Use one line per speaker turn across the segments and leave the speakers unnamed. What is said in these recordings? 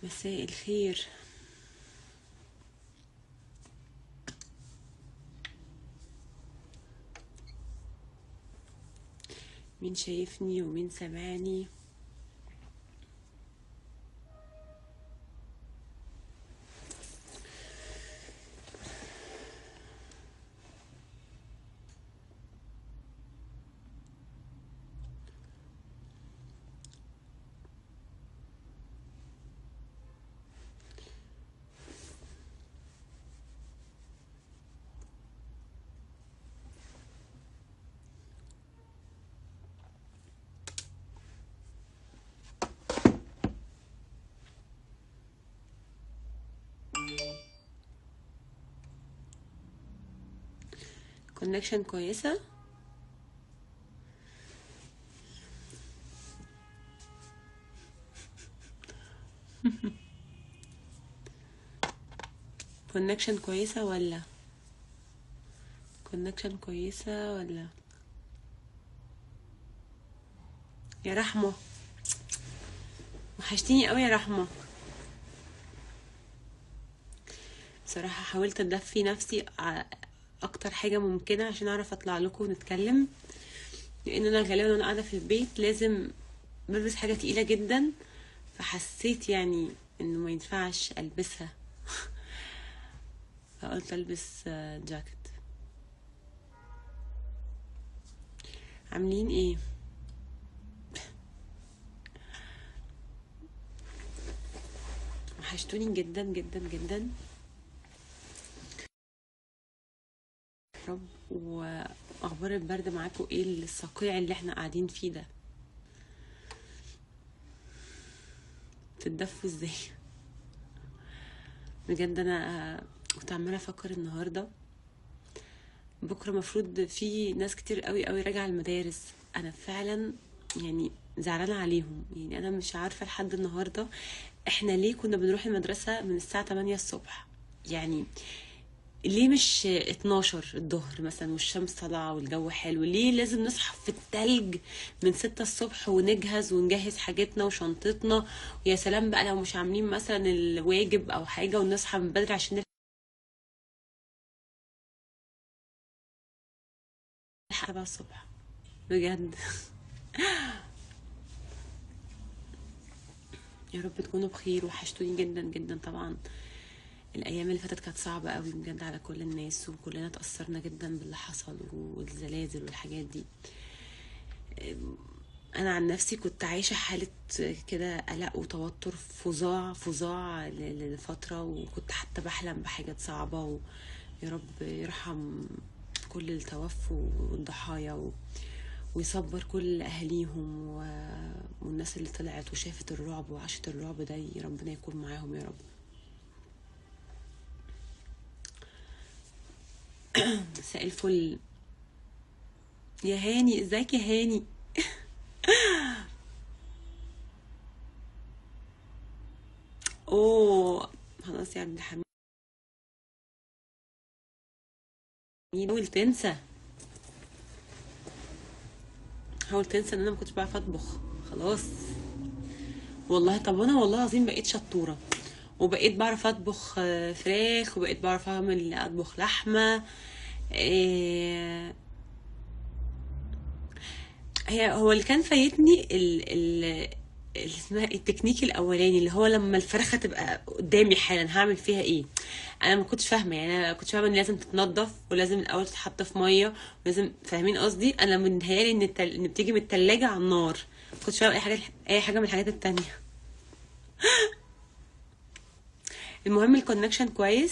مساء الخير مين شايفني ومين سامعني كونكشن كويسة كونكشن كويسة ولا كونكشن كويسة ولا يا رحمة وحشتيني قوي يا رحمة بصراحة حاولت أدفي نفسي ع- أكتر حاجة ممكنة عشان أعرف أطلع لكم ونتكلم لأن أنا غالبا وأنا قاعدة في البيت لازم بلبس حاجة تقيلة جدا فحسيت يعني إنه ما ينفعش ألبسها فقلت ألبس آه، جاكيت عاملين ايه وحشتوني جدا جدا جدا رب واخبار البرد معاكم ايه الصقيع اللي احنا قاعدين فيه ده تتدفوا ازاي بجد انا كنت عماله افكر النهارده بكره المفروض في ناس كتير قوي قوي راجعه المدارس انا فعلا يعني زعلانه عليهم يعني انا مش عارفه لحد النهارده احنا ليه كنا بنروح المدرسه من الساعه 8 الصبح يعني ليه مش 12 الظهر مثلا والشمس طالعه والجو حلو ليه لازم نصحى في التلج من 6 الصبح ونجهز ونجهز حاجتنا وشنطتنا ويا سلام بقى لو مش عاملين مثلا الواجب او حاجه ونصحى من بدري عشان نلحق 7 الصبح بجد يا رب تكونوا بخير وحشتوني جدا جدا طبعا الايام اللي فاتت كانت صعبه قوي بجد على كل الناس وكلنا تاثرنا جدا باللي حصل والزلازل والحاجات دي انا عن نفسي كنت عايشه حاله كده قلق وتوتر فظاع فظاع ل- لفتره وكنت حتى بحلم بحاجات صعبه ويا رب يرحم كل التوفوا والضحايا و... ويصبر كل اهاليهم و... والناس اللي طلعت وشافت الرعب وعاشت الرعب ده ربنا يكون معاهم يا رب مساء الفل يا هاني ازيك يا هاني اوه خلاص يا عبد الحميد حاول تنسى حاول تنسى ان انا ما كنتش بعرف اطبخ خلاص والله طب انا والله العظيم بقيت شطوره وبقيت بعرف اطبخ آه، فراخ وبقيت بعرف اعمل اطبخ لحمه إيه هي هو اللي كان فايتني ال ال اللي اسمها إيه؟ التكنيك الاولاني اللي هو لما الفرخه تبقى قدامي حالا هعمل فيها ايه انا ما كنتش فاهمه يعني انا كنت فاهمه ان لازم تتنضف ولازم الاول تتحط في ميه ولازم فاهمين قصدي انا متهيألي ان التل... ان بتيجي من التلاجة على النار ما كنتش فاهمه اي حاجه اي حاجه من الحاجات التانية المهم الكونكشن كويس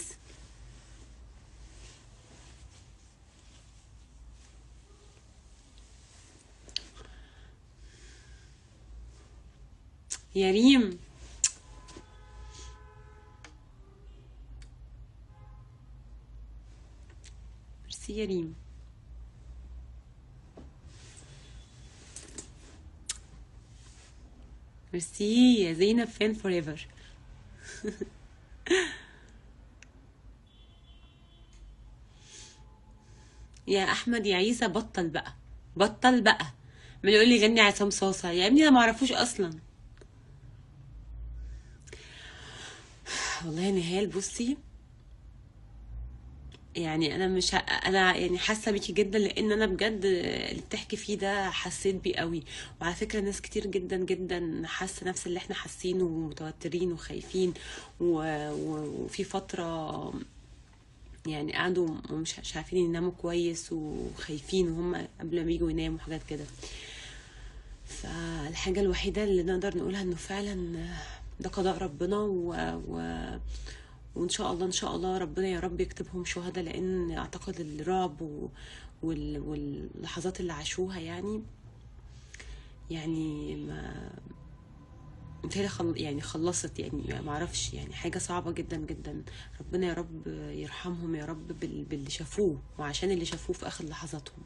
يا ريم ميرسي يا ريم ميرسي يا زينب فان فور ايفر يا احمد يا عيسى بطل بقى بطل بقى من يقول لي غني عصام صاصه يا ابني انا ما اعرفوش اصلا والله نهال بصي يعني انا مش ه... انا يعني حاسه بيكي جدا لان انا بجد اللي بتحكي فيه ده حسيت بيه قوي وعلى فكره ناس كتير جدا جدا حاسه نفس اللي احنا حاسينه ومتوترين وخايفين و... و... وفي فتره يعني قعدوا مش مش عارفين يناموا كويس وخايفين وهم قبل ما يجوا يناموا حاجات كده فالحاجه الوحيده اللي نقدر نقولها انه فعلا ده قضاء ربنا و... و... وان شاء الله ان شاء الله ربنا يا رب يكتبهم شهداء لان اعتقد الرعب و... وال... واللحظات اللي عاشوها يعني يعني ما متهيألي خل... يعني خلصت يعني ما اعرفش يعني حاجه صعبه جدا جدا ربنا يا رب يرحمهم يا رب بال... باللي شافوه وعشان اللي شافوه في اخر لحظاتهم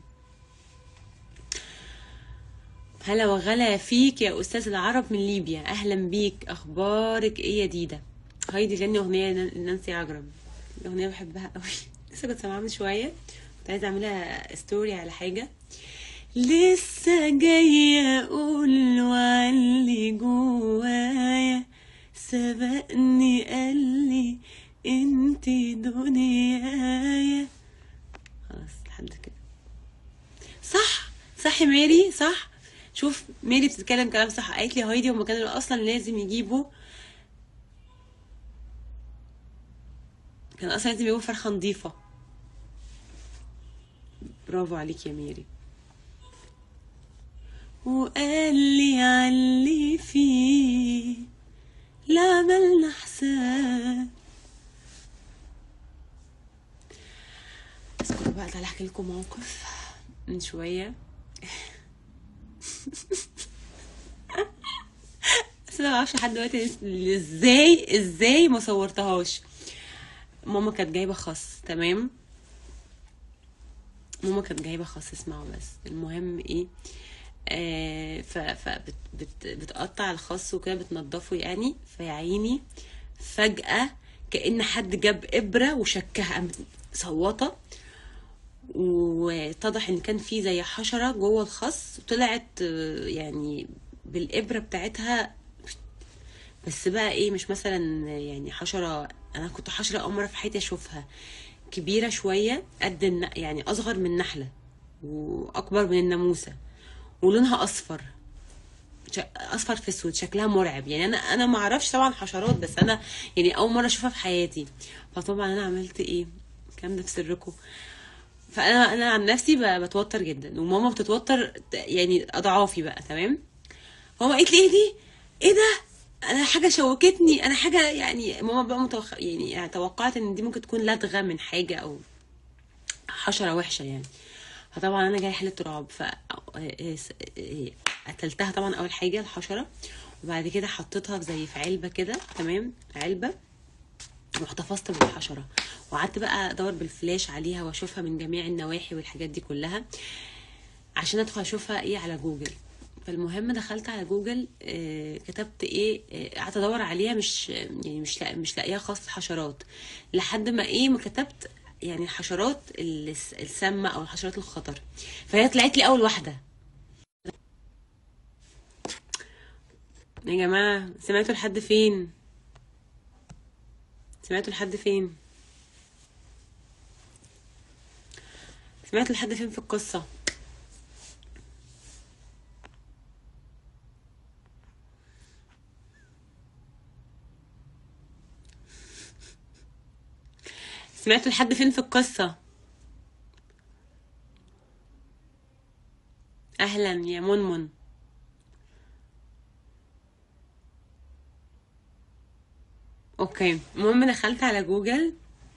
هلا وغلا فيك يا استاذ العرب من ليبيا اهلا بيك اخبارك ايه يا ديده هايدي غني اغنيه لنانسي عجرم اغنيه بحبها قوي لسه كنت سامعاها من شويه كنت عايزه اعملها ستوري على حاجه لسه جاية اقول وعلي جوايا سبقني قال لي انت دنيايا خلاص لحد كده صح صح يا ماري صح شوف ماري بتتكلم كلام صح قالت لي هايدي هما كانوا اصلا لازم يجيبوا كان اصلا لازم يجيبوا فرخه نظيفه برافو عليك يا ميري وقال لي علي فيه لا عملنا حساب اذكروا بقى تعالى احكي لكم موقف من شويه بس انا ما اعرفش لحد دلوقتي ازاي ازاي ما صورتهاش ماما كانت جايبه خس تمام ماما كانت جايبه خس اسمعوا بس المهم ايه آه ف فبت بت بتقطع الخس وكده بتنضفه يعني فيا عيني فجأة كأن حد جاب إبرة وشكها قامت صوتة واتضح ان كان في زي حشرة جوه الخس وطلعت آه، يعني بالإبرة بتاعتها بس بقى ايه مش مثلا يعني حشرة انا كنت حشرة اول مرة في حياتي اشوفها كبيرة شوية قد الن... يعني اصغر من النحلة واكبر من الناموسة ولونها اصفر ش- اصفر في اسود شكلها مرعب يعني انا انا ما اعرفش طبعا حشرات بس انا يعني اول مره اشوفها في حياتي فطبعا انا عملت ايه الكلام ده في سركم فانا انا عن نفسي ب- بتوتر جدا وماما بتتوتر ت- يعني اضعافي بقى تمام ماما قالت لي ايه دي ايه ده انا حاجه شوكتني انا حاجه يعني ماما بقى متوخ... يعني توقعت ان دي ممكن تكون لدغه من حاجه او حشره وحشه يعني فطبعا انا جاي حاله رعب ف قتلتها طبعا اول حاجه الحشره وبعد كده حطيتها في زي في علبه كده تمام علبه واحتفظت بالحشره وقعدت بقى ادور بالفلاش عليها واشوفها من جميع النواحي والحاجات دي كلها عشان ادخل اشوفها ايه على جوجل فالمهم دخلت على جوجل آه، كتبت ايه آه، قعدت ادور عليها مش يعني مش لا مش لاقيها خاص حشرات لحد ما ايه ما كتبت يعني الحشرات الس- السامه او الحشرات الخطر فهي طلعت لي اول واحده يا جماعه سمعتوا لحد فين سمعتوا لحد فين سمعتوا لحد فين في القصه سمعتوا لحد فين في القصه اهلا يا منمن اوكي المهم دخلت على جوجل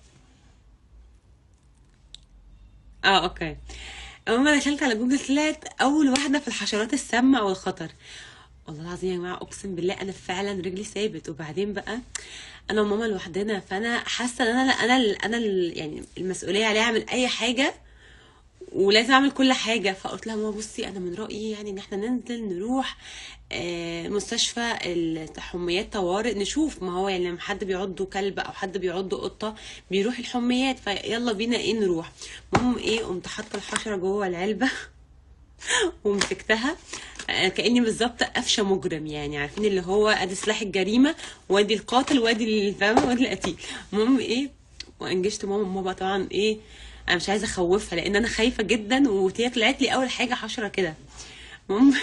اه اوكي المهم دخلت على جوجل طلعت اول واحده في الحشرات السامه او الخطر والله العظيم يا جماعه اقسم بالله انا فعلا رجلي ثابت وبعدين بقى انا وماما لوحدنا فانا حاسه ان انا انا انا ال- يعني المسؤوليه عليا اعمل اي حاجه ولازم اعمل كل حاجه فقلت لها ماما بصي انا من رايي يعني ان احنا ننزل نروح آه، مستشفى الحميات طوارئ نشوف ما هو يعني لما حد بيعضه كلب او حد بيعضه قطه بيروح الحميات فيلا بينا ايه نروح المهم ايه قمت حاطه الحشره جوه العلبه ومسكتها أنا كاني بالظبط قفشه مجرم يعني عارفين اللي هو ادي سلاح الجريمه وادي القاتل وادي الفاهمه وادي القتيل المهم ايه وانجشت ماما ماما بقى طبعا ايه انا مش عايزه اخوفها لان انا خايفه جدا وهي طلعت لي اول حاجه حشره كده المهم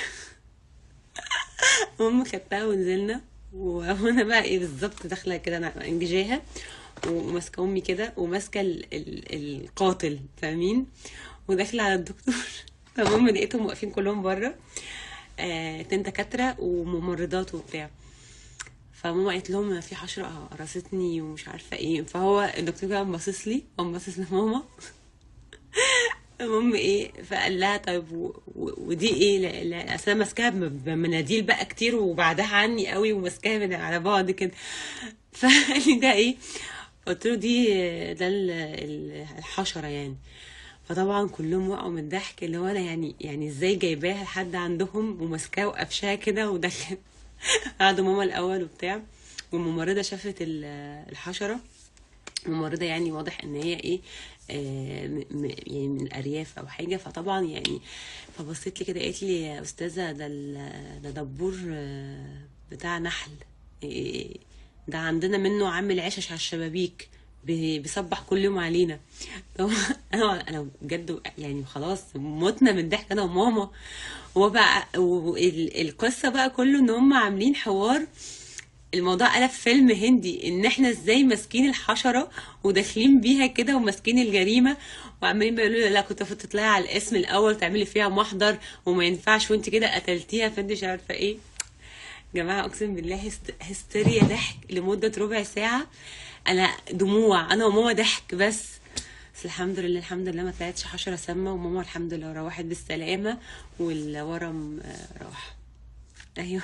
المهم خدتها ونزلنا وانا بقى ايه بالظبط داخله كده انا انجاها وماسكه امي كده وماسكه ال- ال- القاتل فاهمين وداخله على الدكتور فالمهم لقيتهم واقفين كلهم بره آه، اتنين دكاتره وممرضات وبتاع فماما قالت لهم في حشره قرصتني ومش عارفه ايه فهو الدكتور كان باصص لي قام باصص لماما المهم ايه فقال لها طيب و... و... ودي ايه لا, لا اصل انا ماسكاها بم- بمناديل بقى كتير وبعدها عني قوي وماسكاها من على بعض كده فقال لي ده ايه قلت له دي ده ال- ال- الحشره يعني فطبعا كلهم وقعوا من الضحك اللي هو انا يعني يعني ازاي جايباها لحد عندهم وماسكاها وقفشاها كده ودخل قعدوا ماما الاول وبتاع والممرضه شافت ال- الحشره ممرضة يعني واضح ان هي ايه آه م- م- يعني من الارياف او حاجه فطبعا يعني فبصيت لي كده قالت لي يا استاذه ده ال- ده دبور آه، بتاع نحل إيه، ده عندنا منه عامل عشش على الشبابيك بي- بيصبح كل يوم علينا طب انا انا بجد يعني خلاص متنا من الضحك انا وماما وبقى والقصه بقى كله ان هم عاملين حوار الموضوع قلب فيلم هندي ان احنا ازاي ماسكين الحشره وداخلين بيها كده وماسكين الجريمه وعمالين بيقولوا لي لا كنت المفروض تطلعي على الاسم الاول تعملي فيها محضر وما ينفعش وانت كده قتلتيها فانت مش عارفه ايه جماعه اقسم بالله هست... هستيريا ضحك لمده ربع ساعه انا دموع انا وماما ضحك بس بس الحمد لله الحمد لله ما طلعتش حشره سامه وماما الحمد لله روحت بالسلامه والورم آه، راح ايوه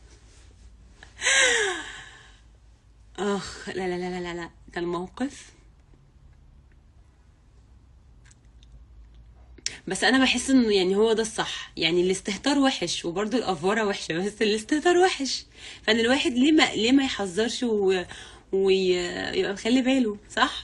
اخ لا لا لا لا لا لا كان موقف بس انا بحس انه يعني هو ده الصح يعني الاستهتار وحش وبرضه الافوره وحشه بس الاستهتار وحش فان الواحد ليه ما ليه ما يحذرش و... ويبقى مخلي باله صح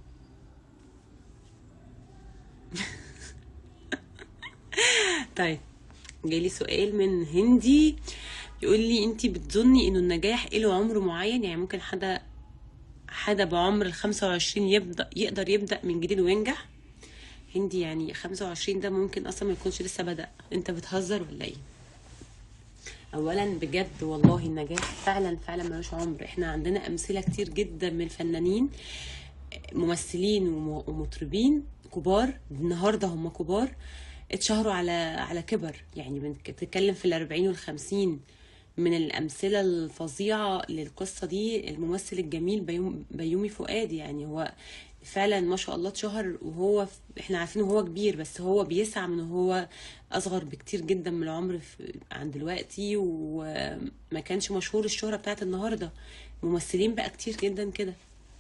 طيب جالي سؤال من هندي يقول لي انتي بتظني انه النجاح له عمر معين يعني ممكن حدا حدا بعمر ال 25 يبدأ يقدر يبدأ من جديد وينجح هندي يعني 25 ده ممكن اصلا ما يكونش لسه بدأ انت بتهزر ولا ايه اولا بجد والله النجاح فعلا فعلا ملوش عمر احنا عندنا امثله كتير جدا من الفنانين ممثلين وم- ومطربين كبار النهارده هم كبار اتشهروا على على كبر يعني بنتكلم في الأربعين والخمسين من الأمثلة الفظيعة للقصة دي الممثل الجميل بيوم بيومي فؤاد يعني هو فعلا ما شاء الله اتشهر وهو ف- احنا عارفين هو كبير بس هو بيسعى من هو اصغر بكتير جدا من العمر في- عن دلوقتي وما كانش مشهور الشهرة بتاعت النهاردة ممثلين بقى كتير جدا كده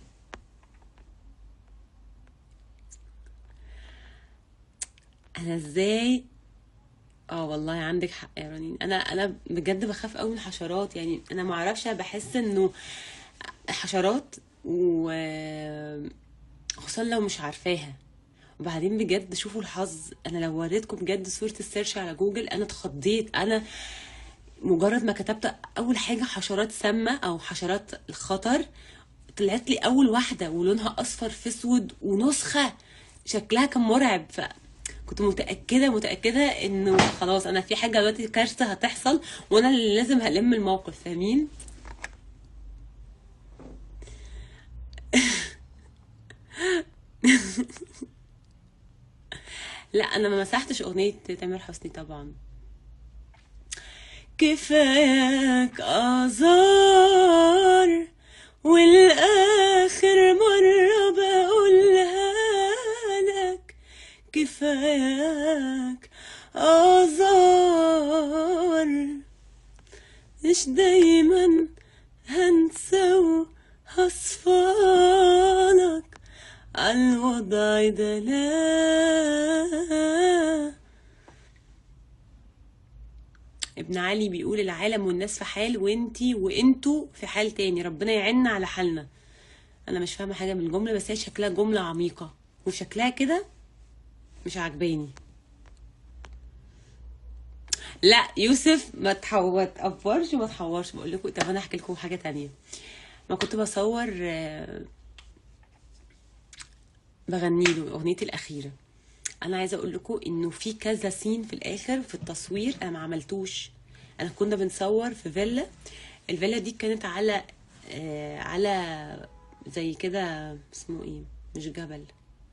انا ازاي اه والله عندك حق يا رنين انا انا بجد بخاف قوي من الحشرات يعني انا ما اعرفش أنا بحس انه حشرات و خصوصا لو مش عارفاها وبعدين بجد شوفوا الحظ انا لو وريتكم بجد صورة السيرش على جوجل انا اتخضيت انا مجرد ما كتبت اول حاجة حشرات سامة او حشرات الخطر طلعت لي اول واحدة ولونها اصفر في اسود ونسخة شكلها كان مرعب ف كنت متأكدة متأكدة انه خلاص انا في حاجة دلوقتي كارثة هتحصل وانا اللي لازم هلم الموقف فاهمين لا انا ما مسحتش اغنية تامر حسني طبعا كفاك آزار والآخر مرة بقولها لك كفاك آزار مش دايما هنسى وهصفالك عالوضع ده لا ابن علي بيقول العالم والناس في حال وانتي وانتوا في حال تاني ربنا يعيننا على حالنا انا مش فاهمه حاجه من الجمله بس هي شكلها جمله عميقه وشكلها كده مش عاجباني لا يوسف ما تحو- ما تقفرش وما تحورش بقول لكم طب انا احكي لكم حاجه تانية ما كنت بصور آه، بغني له اغنيتي الاخيره انا عايزه اقول لكم انه في كذا سين في الاخر في التصوير انا ما عملتوش انا كنا بنصور في فيلا الفيلا دي كانت على آه على زي كده اسمه ايه مش جبل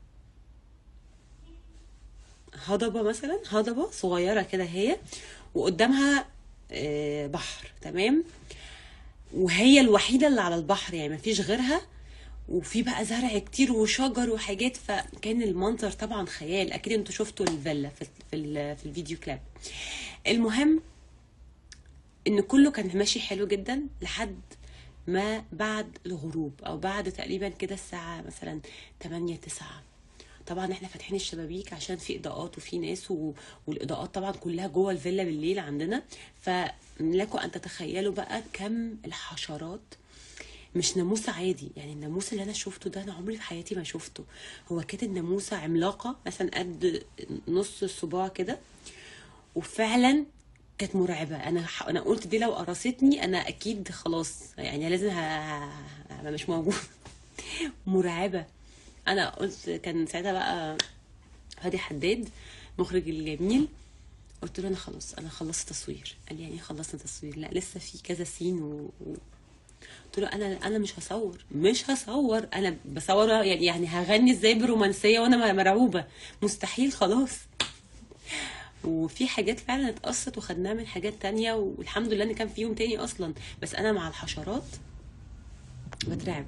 هضبة مثلا هضبة صغيرة كده هي وقدامها آه، بحر تمام وهي الوحيدة اللي على البحر يعني مفيش غيرها وفي بقى زرع كتير وشجر وحاجات فكان المنظر طبعا خيال اكيد انتوا شفتوا الفيلا في في, ال- في الفيديو كلاب المهم ان كله كان ماشي حلو جدا لحد ما بعد الغروب او بعد تقريبا كده الساعة مثلا 8 9 طبعا احنا فاتحين الشبابيك عشان في اضاءات وفي ناس و... والاضاءات طبعا كلها جوه الفيلا بالليل عندنا فلكم ان تتخيلوا بقى كم الحشرات مش ناموسة عادي يعني الناموس اللي انا شفته ده انا عمري في حياتي ما شفته هو كانت الناموسة عملاقة مثلا قد نص الصباع كده وفعلا كانت مرعبة أنا ح... أنا قلت دي لو قرصتني أنا أكيد خلاص يعني لازم ه... هبقى مش موجود مرعبة أنا قلت كان ساعتها بقى هادي حداد مخرج الجميل قلت له أنا خلاص أنا خلصت تصوير قال لي يعني إيه خلصنا تصوير لا لسه في كذا سين و... و... قلت له انا انا مش هصور مش هصور انا بصور يعني يعني هغني ازاي برومانسيه وانا مرعوبه مستحيل خلاص وفي حاجات فعلا اتقصت وخدناها من حاجات تانية والحمد لله ان كان فيهم تاني اصلا بس انا مع الحشرات بترعب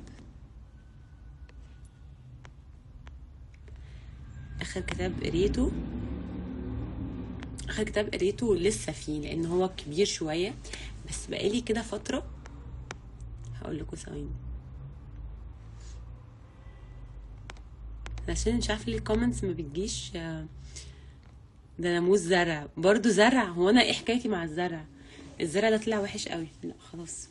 اخر كتاب قريته اخر كتاب قريته لسه فيه لان هو كبير شويه بس بقالي كده فتره هقول لكم ثواني عشان مش عارفه ليه الكومنتس ما بتجيش آه، ده ناموس زرع برضو زرع هو انا ايه حكايتي مع الزرع الزرع ده طلع وحش قوي لا خلاص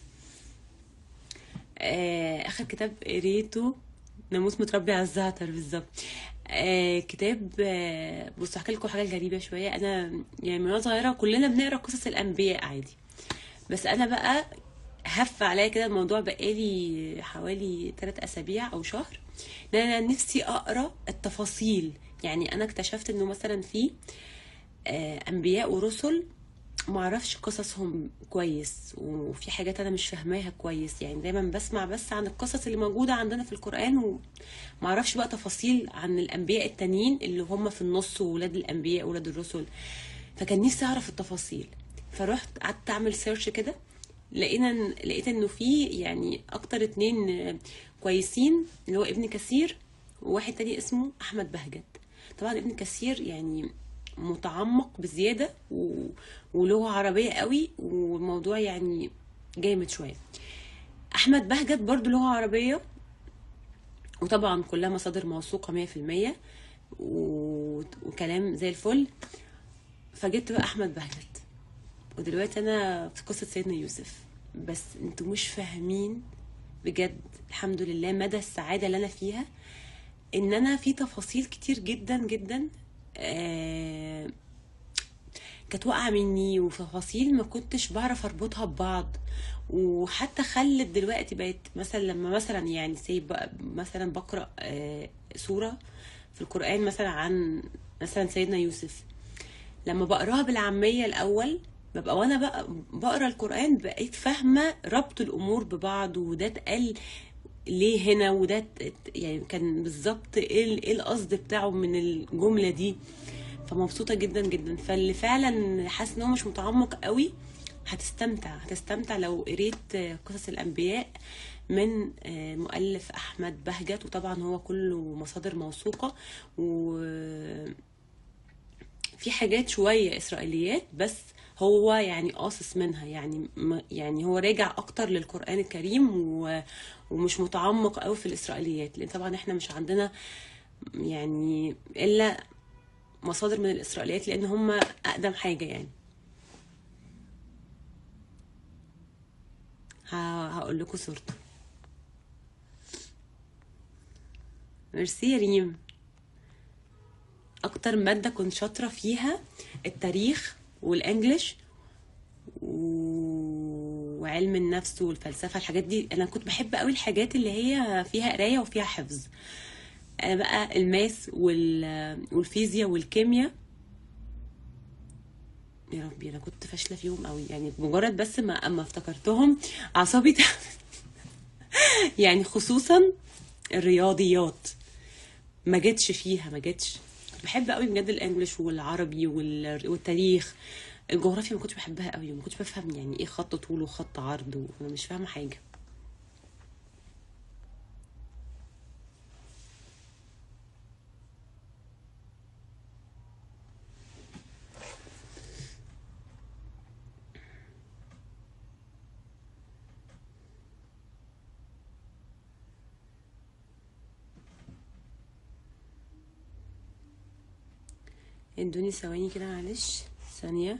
آه، اخر كتاب قريته ناموس متربي على الزعتر بالظبط آه كتاب آه بصوا هحكي لكم حاجه غريبه شويه انا يعني من وانا صغيره كلنا بنقرا قصص الانبياء عادي بس انا بقى هف عليا كده الموضوع بقالي حوالي ثلاث اسابيع او شهر ان انا نفسي اقرا التفاصيل يعني انا اكتشفت انه مثلا في آه، انبياء ورسل ما اعرفش قصصهم كويس وفي حاجات انا مش فاهماها كويس يعني دايما بسمع بس عن القصص اللي موجوده عندنا في القران وما اعرفش بقى تفاصيل عن الانبياء التانيين اللي هم في النص وولاد الانبياء وولاد الرسل فكان نفسي اعرف التفاصيل فرحت قعدت اعمل سيرش كده لقينا لقيت انه في يعني اكتر اتنين آه، كويسين اللي هو ابن كثير وواحد تاني اسمه احمد بهجت طبعا ابن كثير يعني متعمق بزياده و... ولغه عربيه قوي والموضوع يعني جامد شويه احمد بهجت برضو لغه عربيه وطبعا كلها مصادر موثوقه 100% و... وكلام زي الفل فجبت بقى احمد بهجت ودلوقتي انا في قصه سيدنا يوسف بس انتوا مش فاهمين بجد الحمد لله مدى السعاده اللي انا فيها ان انا في تفاصيل كتير جدا جدا آه كانت واقعه مني وتفاصيل ما كنتش بعرف اربطها ببعض وحتى خلت دلوقتي بقت مثلا لما مثلا يعني سي مثلا بقرا آه سوره في القران مثلا عن مثلا سيدنا يوسف لما بقراها بالعاميه الاول ببقى وانا بقى بقرا القران بقيت فاهمه ربط الامور ببعض وده اتقال ليه هنا وده ت- يعني كان بالظبط ايه ال- إيه القصد بتاعه من الجمله دي فمبسوطه جدا جدا فاللي فعلا حاسس ان هو مش متعمق قوي هتستمتع هتستمتع لو قريت آه، قصص الانبياء من آه، مؤلف احمد بهجت وطبعا هو كله مصادر موثوقه و في حاجات شوية إسرائيليات بس هو يعني قاصص منها يعني م- يعني هو راجع أكتر للقرآن الكريم و ومش متعمق قوي في الإسرائيليات لأن طبعا إحنا مش عندنا يعني إلا مصادر من الإسرائيليات لأن هم أقدم حاجة يعني ه- هقول لكم صورته ميرسي يا ريم اكتر ماده كنت شاطره فيها التاريخ والانجليش و- وعلم النفس والفلسفه الحاجات دي انا كنت بحب قوي الحاجات اللي هي فيها قرايه وفيها حفظ انا بقى الماس وال... والفيزياء والكيمياء يا ربي انا كنت فاشله فيهم قوي يعني مجرد بس ما اما افتكرتهم اعصابي تعبت. يعني خصوصا الرياضيات ما جتش فيها ما جتش كنت بحب قوي بجد الانجليش والعربي وال- والتاريخ الجغرافيا ما كنتش بحبها قوي ما كنتش بفهم يعني ايه خط طول وخط عرض وانا مش فاهمه حاجه ادوني ثواني كده معلش ثانيه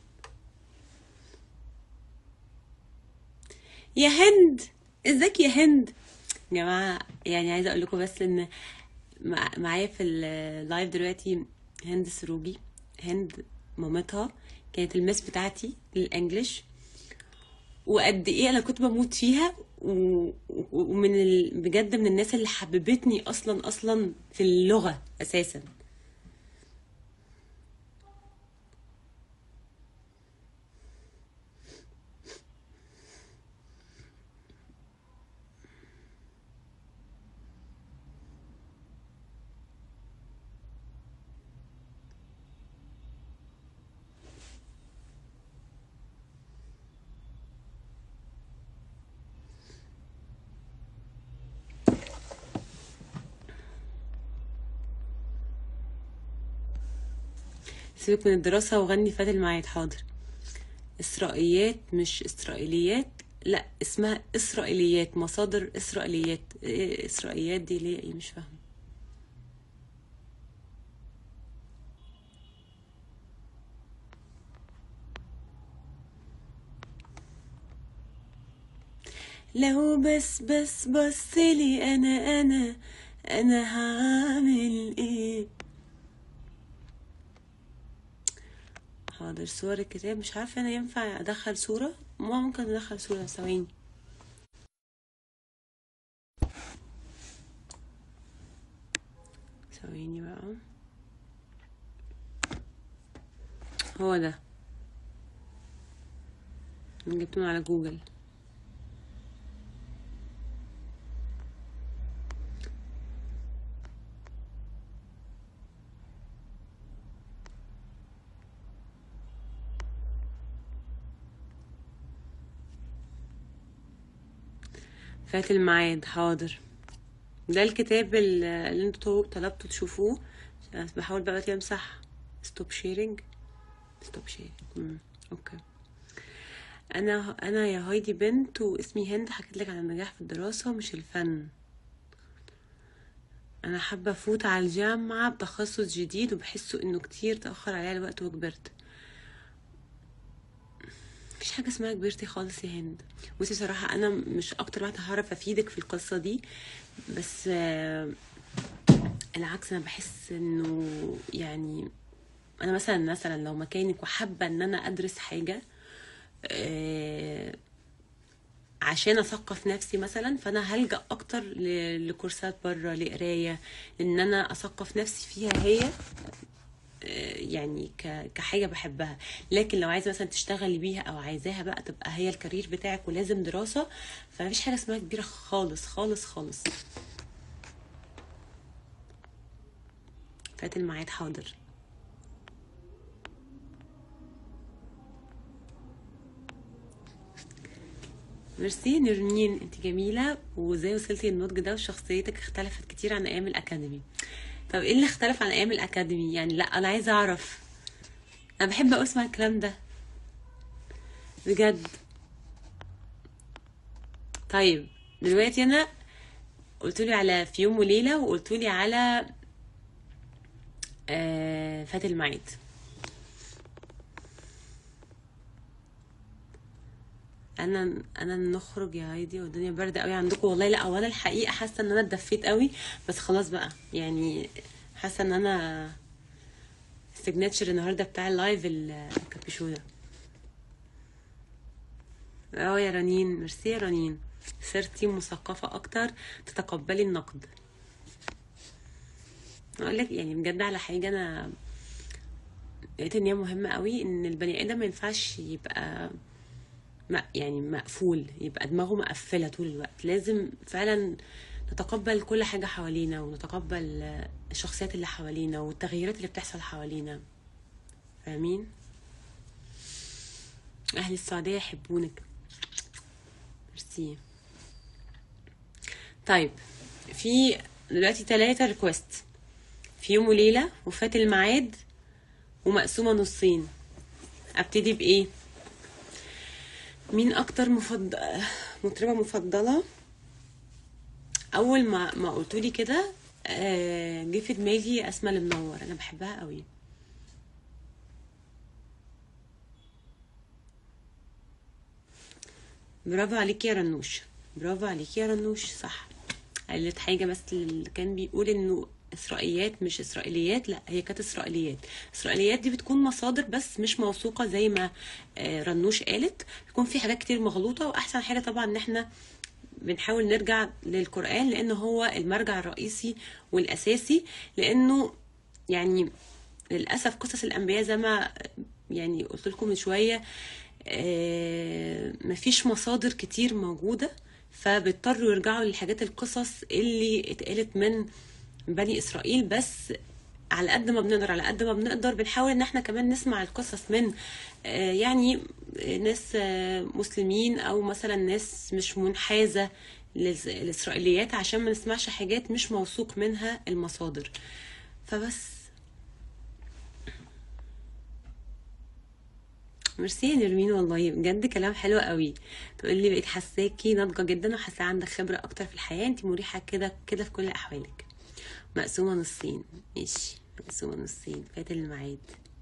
يا هند ازيك يا هند يا جماعه يعني عايزه اقول لكم بس ان مع- معايا في اللايف دلوقتي هند سروجي هند مامتها كانت المس بتاعتي للانجليش وقد ايه انا كنت بموت فيها و- و- ومن ال... بجد من الناس اللي حببتني اصلا اصلا في اللغه اساسا سيبك من الدراسه وغني فات الميعاد حاضر اسرائيليات مش اسرائيليات لا اسمها اسرائيليات مصادر اسرائيليات إيه اسرائيليات دي ليه ايه مش فاهمه لو بس بس بصلي انا انا انا هعمل ايه حاضر صور الكتاب مش عارفه انا ينفع ادخل صوره ما ممكن ادخل صوره ثواني ثواني بقى هو ده أنا جبته من على جوجل فات الميعاد حاضر ده الكتاب ال- اللي انتوا طلبتوا تشوفوه بس بحاول بقى دلوقتي امسح ستوب شيرنج ستوب شيرنج اوكي انا انا يا هايدي بنت واسمي هند حكيت لك عن النجاح في الدراسة مش الفن انا حابة افوت على الجامعة بتخصص جديد وبحسه انه كتير تأخر عليا الوقت وكبرت مفيش حاجة اسمها كبرتي خالص يا هند بصي صراحة أنا مش أكتر واحدة هعرف أفيدك في القصة دي بس آه، العكس أنا بحس إنه يعني أنا مثلا مثلا لو مكانك وحابة إن أنا أدرس حاجة آه، عشان اثقف نفسي مثلا فانا هلجأ اكتر ل- لكورسات بره لقرايه ان انا اثقف نفسي فيها هي يعني ك- كحاجة بحبها لكن لو عايزة مثلا تشتغلي بيها او عايزاها بقى تبقى هي الكارير بتاعك ولازم دراسة فمفيش حاجة اسمها كبيرة خالص خالص خالص فات الميعاد حاضر ميرسي نرمين انت جميلة وازاي وصلتي للنضج ده وشخصيتك اختلفت كتير عن ايام الاكاديمي طب ايه اللي اختلف عن ايام الاكاديمي يعني لا انا عايزة اعرف انا بحب أوي اسمع الكلام ده بجد طيب دلوقتي انا قلتولي على في يوم وليلة وقلتولي على آه فات الميعاد انا انا نخرج يا هايدي والدنيا بارده قوي عندكم والله لا اولا الحقيقه حاسه ان انا اتدفيت قوي بس خلاص بقى يعني حاسه ان انا السيجنتشر النهارده بتاع اللايف الكابيشو ده اه يا رنين ميرسي يا رنين صرتي مثقفة أكتر تتقبلي النقد أقول لك يعني بجد على حاجة أنا لقيت إن هي مهمة قوي إن البني آدم ما ينفعش يبقى ما يعني مقفول يبقى دماغه مقفلة طول الوقت لازم فعلا نتقبل كل حاجة حوالينا ونتقبل الشخصيات اللي حوالينا والتغييرات اللي بتحصل حوالينا فاهمين أهل السعودية يحبونك ميرسي طيب في دلوقتي تلاتة ريكوست في يوم وليلة وفات الميعاد ومقسومة نصين ابتدي بإيه مين أكتر مفضل مطربة مفضلة أول ما ما قلتولي كده آه، جه في دماغي أسماء المنور أنا بحبها قوي برافو عليك يا رنوش برافو عليك يا رنوش صح قالت حاجة بس اللي كان بيقول انه اسرائيليات مش اسرائيليات لا هي كانت اسرائيليات اسرائيليات دي بتكون مصادر بس مش موثوقة زي ما آه، رنوش قالت بيكون في حاجات كتير مغلوطة واحسن حاجة طبعا ان احنا بنحاول نرجع للقرآن لأنه هو المرجع الرئيسي والأساسي لأنه يعني للأسف قصص الأنبياء زي ما يعني قلت لكم من شوية آه، مفيش مصادر كتير موجودة فبيضطروا يرجعوا للحاجات القصص اللي اتقالت من بني إسرائيل بس على قد ما بنقدر على قد ما بنقدر بنحاول ان احنا كمان نسمع القصص من آه، يعني ناس آه، مسلمين او مثلا ناس مش منحازة للز- للإسرائيليات عشان ما نسمعش حاجات مش موثوق منها المصادر فبس ميرسي يا نرمين والله بجد كلام حلو قوي تقول لي بقيت حاساكي ناضجه جدا وحاسه عندك خبره اكتر في الحياه انت مريحه كده كده في كل احوالك مقسومه نصين ماشي مقسومه نصين فات الميعاد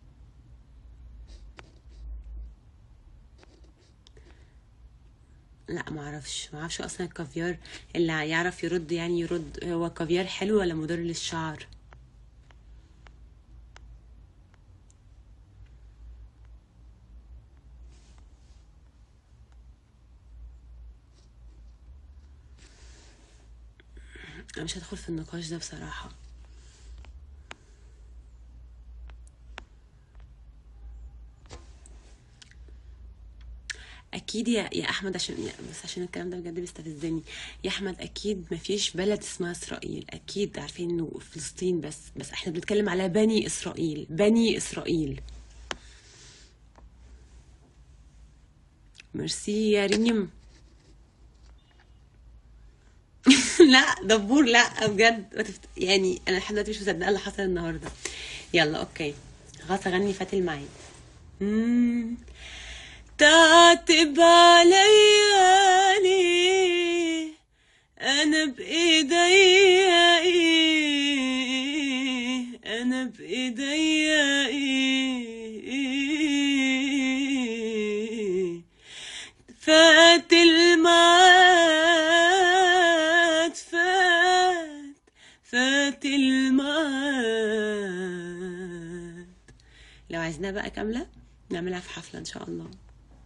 لا ما اعرفش ما اعرفش اصلا الكافيار اللي يعرف يرد يعني يرد هو كافيار حلو ولا مضر للشعر انا مش هدخل في النقاش ده بصراحه اكيد يا يا احمد عشان يا بس عشان الكلام ده بجد بيستفزني يا احمد اكيد ما فيش بلد اسمها اسرائيل اكيد عارفين انه فلسطين بس بس احنا بنتكلم على بني اسرائيل بني اسرائيل ميرسي يا ريم لا دبور لا بجد ما تفت... يعني انا لحد دلوقتي مش مصدقه اللي حصل النهارده يلا اوكي خلاص اغني فات الميعاد مم. تعتب عليا ليه انا بايديا ايه انا بايديا ايه فات الميعاد فات فات الميعاد لو عايزينها بقى كاملة نعملها في حفلة ان شاء الله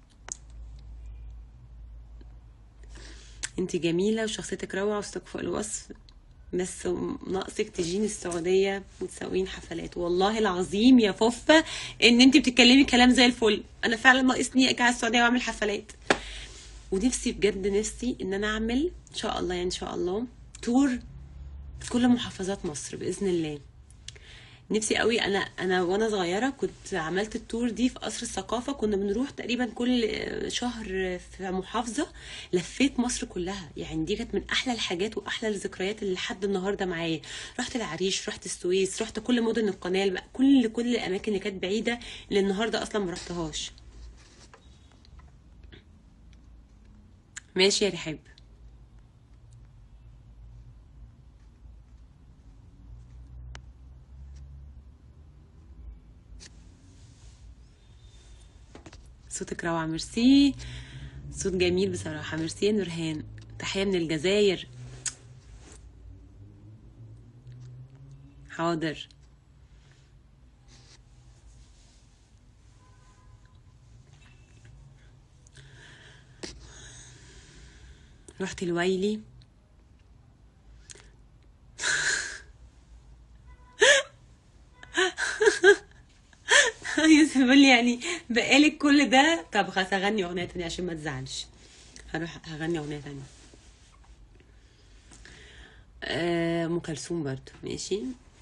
انت جميلة وشخصيتك روعة وصوتك فوق الوصف بس ناقصك تجيني السعودية وتسوين حفلات والله العظيم يا فوفة ان انت بتتكلمي كلام زي الفل انا فعلا ناقصني اجي على السعودية واعمل حفلات ونفسي بجد نفسي ان انا اعمل ان شاء الله يعني ان شاء الله تور في كل محافظات مصر باذن الله نفسي قوي انا انا وانا صغيره كنت عملت التور دي في قصر الثقافه كنا بنروح تقريبا كل شهر في محافظه لفيت مصر كلها يعني دي كانت من احلى الحاجات واحلى الذكريات اللي لحد النهارده معايا رحت العريش رحت السويس رحت كل مدن القناه بقى كل كل الاماكن اللي كانت بعيده اللي النهارده اصلا ما رحتهاش ماشي يا رحاب صوتك روعة ميرسي صوت جميل بصراحة ميرسي يا نورهان تحية من الجزائر حاضر رحت الويلي يوسف بيقول لي يعني بقالك كل ده طب خلاص هغني اغنيه تانية عشان ما تزعلش هروح هغني اغنيه تانية آه، ام كلثوم برضو ماشي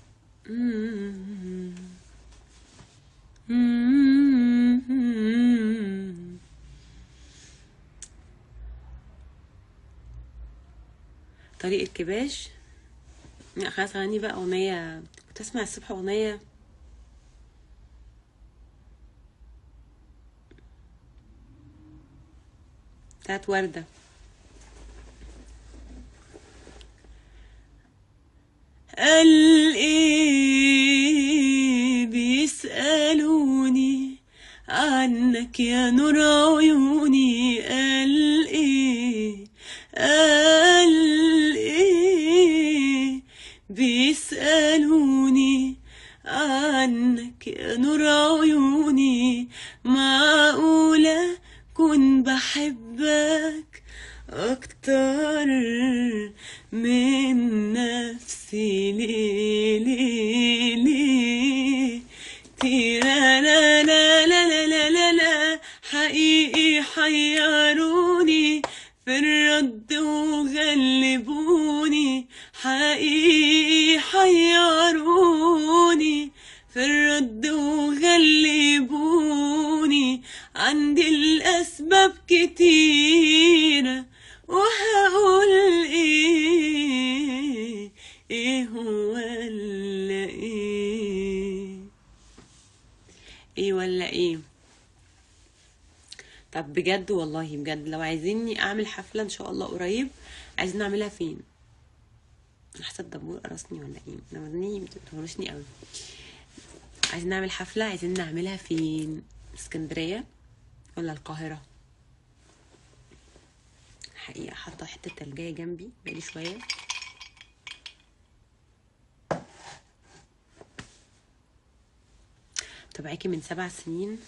طريق الكباش لا خلاص هغني بقى اغنيه كنت اسمع الصبح اغنيه بتاعت وردة قال ايه بيسألوني عنك يا نور عيوني قال ايه قال ايه بيسألوني عنك يا نور عيوني معقولة كن بحبك أكتر من نفسي ليه ليه ليه تيرا لا لا لا لا لا لا لا حقيقي حيروني في الرد وغلبوني حقيقي حيروني في الرد وغلبوني عندي الأسباب كتيرة وهقول ايه ايه ولا ايه ايه ولا ايه طب بجد والله بجد لو عايزيني اعمل حفلة ان شاء الله قريب عايزين نعملها فين حاسه الدبور قرصني ولا ايه نمرني بتقرصني قوي عايزين نعمل حفلة عايزين نعملها فين اسكندرية ولا القاهرة حقيقة حاطة حتة تلجاية جنبي بقالي شوية تبعاكي من سبع سنين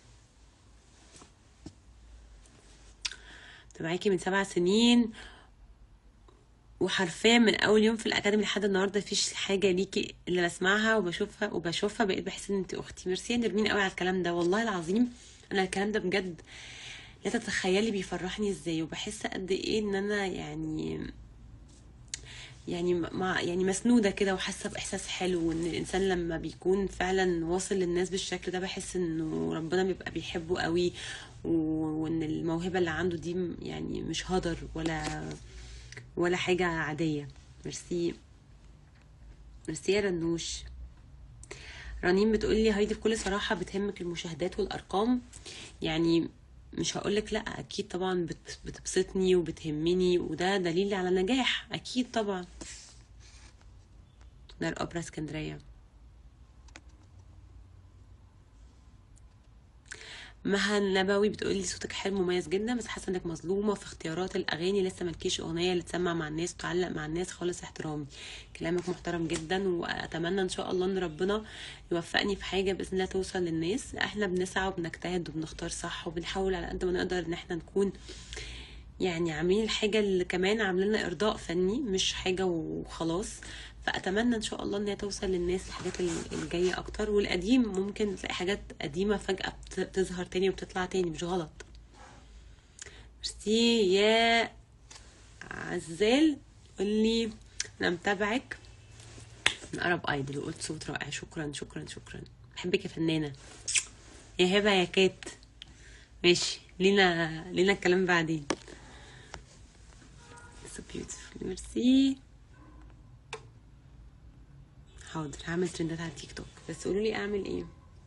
تبعاكي من سبع سنين وحرفيا من اول يوم في الاكاديمي لحد النهارده مفيش حاجه ليكي اللي بسمعها وبشوفها وبشوفها بقيت بحس ان انت اختي ميرسي يا نرمين قوي على الكلام ده والله العظيم انا الكلام ده بجد لا تتخيلي بيفرحني ازاي وبحس قد ايه ان انا يعني يعني مع يعني مسنوده كده وحاسه باحساس حلو وان الانسان لما بيكون فعلا واصل للناس بالشكل ده بحس انه ربنا بيبقى بيحبه قوي و- وان الموهبه اللي عنده دي م- يعني مش هدر ولا ولا حاجه عاديه ميرسي ميرسي يا رنوش رنين بتقولي هايدي بكل صراحة بتهمك المشاهدات والأرقام يعني مش هقولك لأ أكيد طبعا بت- بتبسطني وبتهمني وده دليل على نجاح أكيد طبعا دار أوبرا اسكندرية مها النبوي بتقولي صوتك حلو مميز جدا بس حاسه انك مظلومه في اختيارات الاغاني لسه ملكيش اغنيه اللي تسمع مع الناس وتعلق مع الناس خالص احترامي كلامك محترم جدا واتمنى ان شاء الله ان ربنا يوفقني في حاجه باذن الله توصل للناس احنا بنسعى وبنجتهد وبنختار صح وبنحاول على قد ما نقدر ان احنا نكون يعني عاملين الحاجة اللي كمان عاملين لنا إرضاء فني مش حاجة وخلاص فأتمنى إن شاء الله إن هي توصل للناس الحاجات ال- الجاية أكتر والقديم ممكن تلاقي حاجات قديمة فجأة بت- بتظهر تاني وبتطلع تاني مش غلط ميرسي يا عزال قولي أنا متابعك من أرب أيدل وقلت صوت رائع شكرا شكرا شكرا بحبك يا فنانة يا هبة يا كات ماشي لينا لينا الكلام بعدين so beautiful ميرسي حاضر هعمل ترندات على التيك توك بس قولوا لي اعمل ايه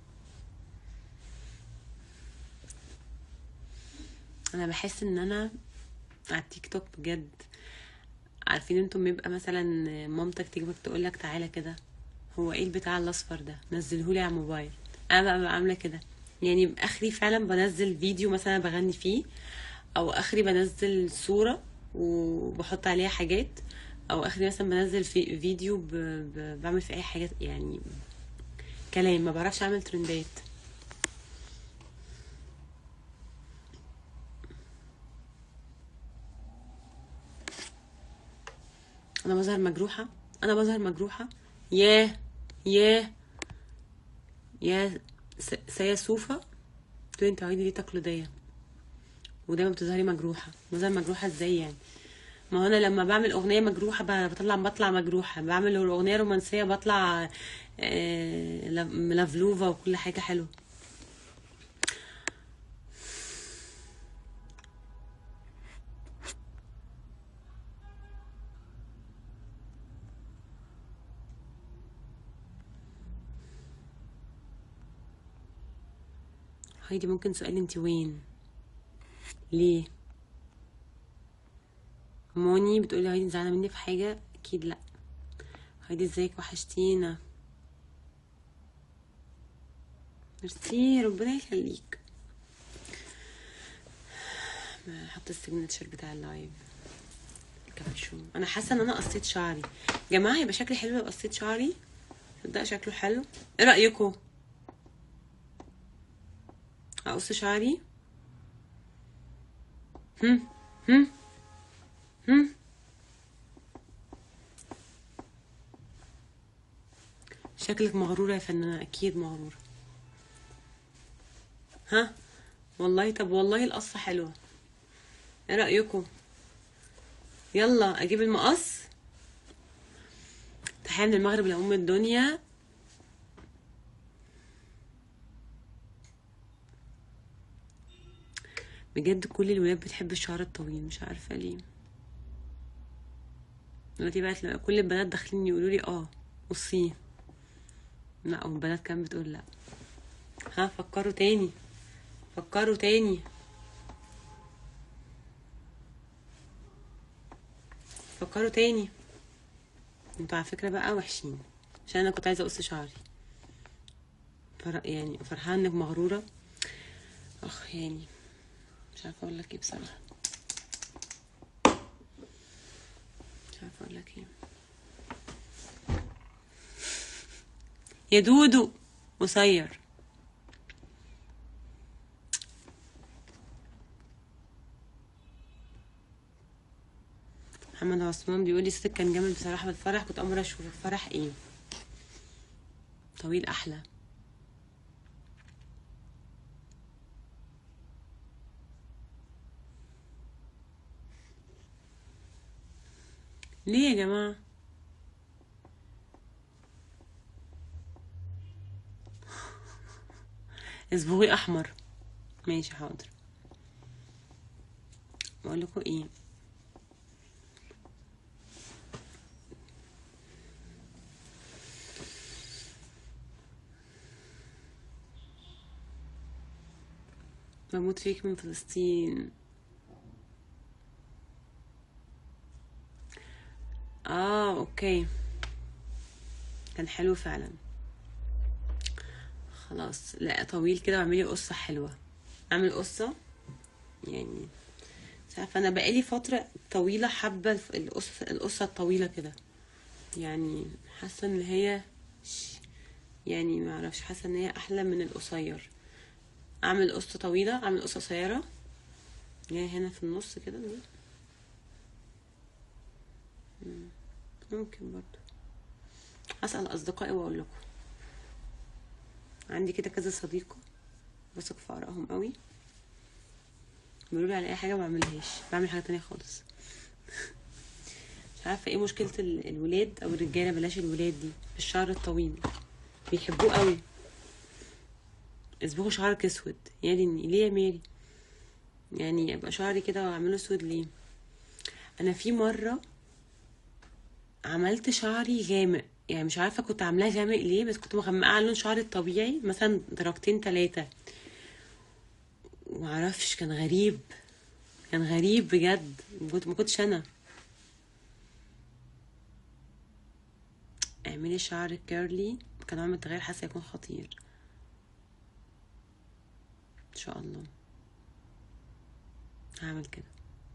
انا بحس ان انا على التيك توك بجد عارفين انتم بيبقى مثلا مامتك تيجي تقول لك تعالى كده هو ايه البتاع الاصفر ده نزلهولي على الموبايل انا بقى ببقى عامله كده يعني اخري فعلا بنزل فيديو مثلا بغني فيه او اخري بنزل صوره وبحط عليها حاجات او اخري مثلا بنزل في فيديو ب... ب... بعمل في اي حاجات يعني كلام ما بعرفش اعمل ترندات انا بظهر مجروحه انا بظهر مجروحه ياه ياه يا س- سيا سوفا تقولي انت عوايدي دي تقليديه ودايما بتظهري مجروحه بظهر مجروحه ازاي يعني ما هو انا لما بعمل اغنيه مجروحه ب- بطلع بطلع مجروحه بعمل اغنيه رومانسيه بطلع آه، لف- ملفلوفه وكل حاجه حلوه هايدي ممكن سؤال انت وين ليه موني بتقولي هايدي زعلانه مني في حاجه اكيد لا هايدي ازيك وحشتينا ميرسي ربنا يخليك ما احط السيجنتشر بتاع اللايف الكابتشون انا حاسه ان انا قصيت شعري يا جماعه يبقى شكلي حلو لو قصيت شعري تصدق شكله حلو ايه رايكم اقص شعري هم هم هم شكلك مغرورة يا فنانة أكيد مغرورة ها والله طب والله القصة حلوة ايه رأيكم يلا أجيب المقص تحية من المغرب لأم الدنيا بجد كل الولاد بتحب الشعر الطويل مش عارفة ليه دلوقتي بقت لما كل البنات داخلين يقولوا لي اه قصيه لا والبنات كانت بتقول لا ها فكروا تاني فكروا تاني فكروا تاني انتوا على فكرة بقى وحشين عشان انا كنت عايزة اقص شعري فر... يعني فرحانة انك مغرورة اخ يعني مش عارفة اقول لك ايه بصراحة مش عارفة اقول لك ايه يا دودو قصير محمد عثمان بيقول لي صوتك كان جامد بصراحة في الفرح كنت أمر أشوف الفرح إيه طويل أحلى ليه يا جماعة اصبغي أحمر ماشي حاضر بقول لكم ايه بموت فيك من فلسطين اه اوكي كان حلو فعلا خلاص لا طويل كده واعملي قصة حلوة اعمل قصة يعني مش عارفة انا بقالي فترة طويلة حابة الف- القصة القصة الطويلة كده يعني حاسة ان هي ش- يعني ما اعرفش حاسة ان هي احلى من القصير اعمل قصة طويلة اعمل قصة قصيرة هي هنا في النص كده دي مم. ممكن برضو هسأل اصدقائي واقول لكم عندي كده كذا صديقة بثق في آرائهم قوي بيقولوا لي على اي حاجة ما بعملهاش بعمل حاجة تانية خالص مش عارفة ايه مشكلة ال- الولاد او الرجالة بلاش الولاد دي في الشعر الطويل بيحبوه قوي اصبغوا شعرك اسود يعني ليه يا ماري يعني ابقى شعري كده واعمله اسود ليه انا في مرة عملت شعري غامق يعني مش عارفة كنت عاملاه غامق ليه بس كنت مغمقة على لون شعري الطبيعي مثلا درجتين تلاتة معرفش كان غريب كان غريب بجد كنت ما كنتش انا اعملي شعرك كيرلي كان عامل تغير حاسه يكون خطير ان شاء الله هعمل كده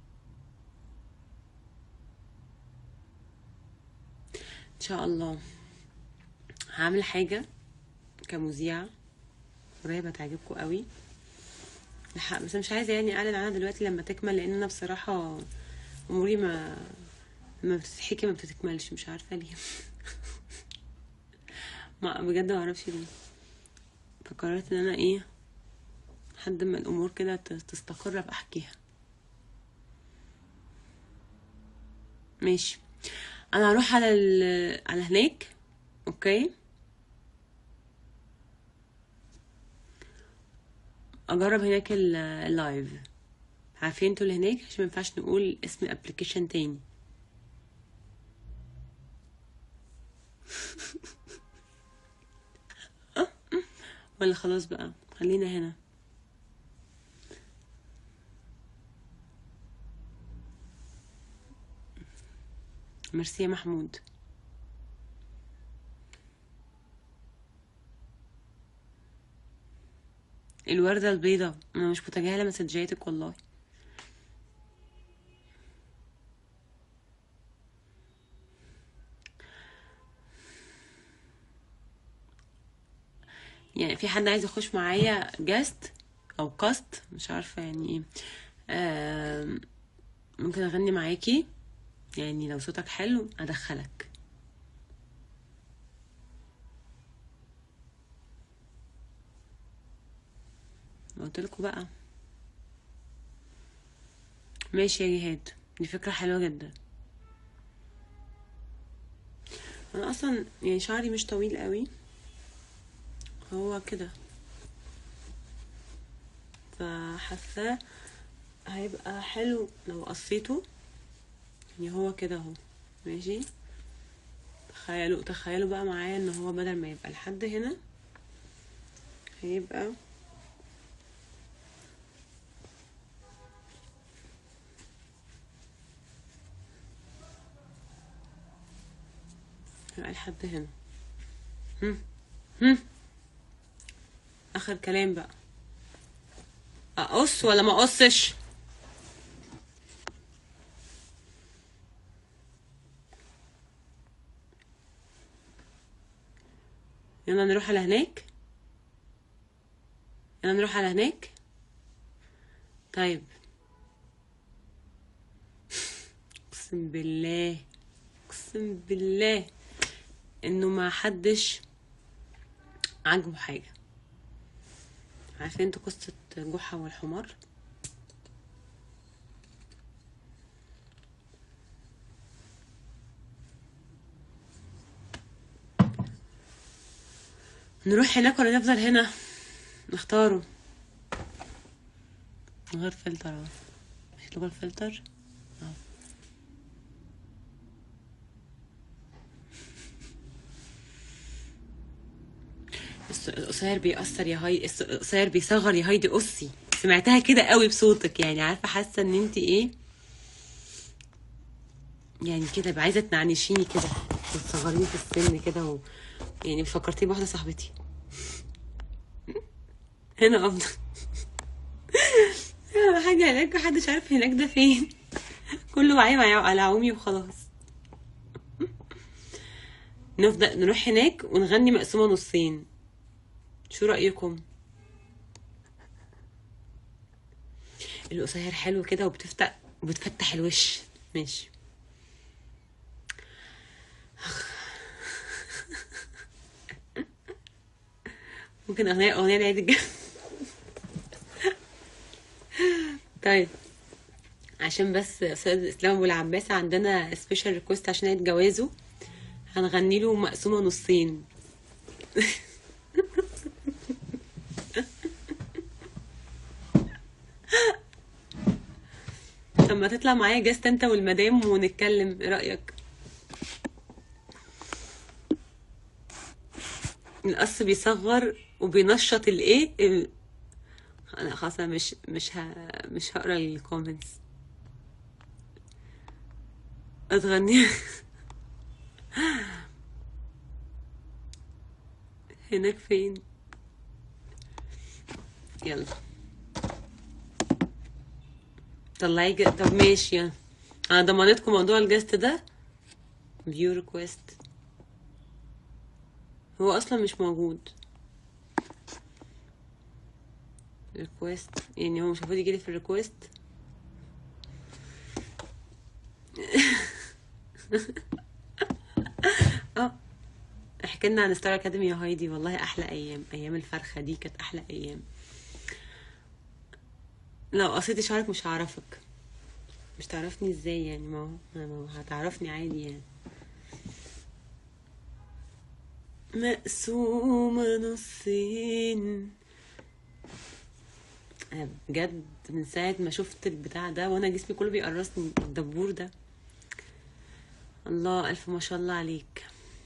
ان شاء الله هعمل حاجه كمذيعه قريب هتعجبكم قوي لحق بس مش عايزه يعني اعلن عنها دلوقتي لما تكمل لان انا بصراحه اموري ما لما بتصحيكي ما بتتكملش مش عارفه ليه ما بجد ما اعرفش ليه فقررت ان انا ايه لحد ما الامور كده ت- تستقر ابقى احكيها ماشي انا هروح على ال... على هناك اوكي اجرب هناك ال- اللايف عارفين انتوا اللي هناك عشان ما ينفعش نقول اسم ابلكيشن تاني ولا خلاص بقى خلينا هنا ميرسي يا محمود الوردة البيضاء انا مش متجاهلة مسجاتك والله يعني في حد عايز يخش معايا جاست او كاست مش عارفة يعني ايه آم، ممكن اغني معاكي يعني لو صوتك حلو ادخلك قلت لكم بقى ماشي يا جهاد دي فكرة حلوة جدا انا اصلا يعني شعري مش طويل قوي هو كده فحاساه هيبقى حلو لو قصيته يعني هو كده اهو ماشي تخيلوا تخيلوا بقى معايا ان هو بدل ما يبقى لحد هنا هيبقى هيبقى لحد هنا هم هم اخر كلام بقى اقص ولا ما اقصش يلا نروح على هناك يلا نروح على هناك طيب اقسم بالله اقسم بالله انه ما حدش عاجبه حاجه عارفين انتوا قصه جحا والحمار نروح هناك ولا نفضل هنا نختاره من غير فلتر اهو شوفوا الفلتر اهو الس- القصير بيأثر يا هاي الس- القصير بيصغر يا هايدي قصي سمعتها كده قوي بصوتك يعني عارفه حاسه ان انت ايه يعني كده بقى عايزه تنعنشيني كده وتصغريني في السن كده و... يعني فكرتيني بواحده صاحبتي هنا افضل حاجه هناك محدش عارف هناك ده فين كله معايا معايا على عومي وخلاص نفضل نروح هناك ونغني مقسومه نصين شو رأيكم القصير حلو كده وبتفتح وبتفتح الوش ماشي ممكن اغنية اغنية العيد الجاي طيب عشان بس استاذ اسلام ابو العباس عندنا سبيشال ريكوست عشان عيد جوازه هنغني له مقسومة نصين طب ما تطلع معايا جاست انت والمدام ونتكلم ايه رأيك القص بيصغر وبينشط الايه ال- انا خلاص أنا مش مش ه... مش هقرا الكومنتس اتغني هناك فين يلا طلعي ج... طب ماشي يلا. انا ضمانتكم موضوع الجست ده فيو ريكويست هو اصلا مش موجود ريكويست يعني هو مش المفروض يجيلي في الريكويست اه احكي لنا عن ستار اكاديمي يا هايدي والله احلى ايام ايام الفرخه دي كانت احلى ايام لو قصيتي شعرك مش هعرفك مش تعرفني ازاي يعني ما هو ما هو هتعرفني عادي يعني مقسومة نصين أنا بجد من ساعة ما شفت البتاع ده وانا جسمي كله بيقرصني الدبور ده الله الف ما شاء الله عليك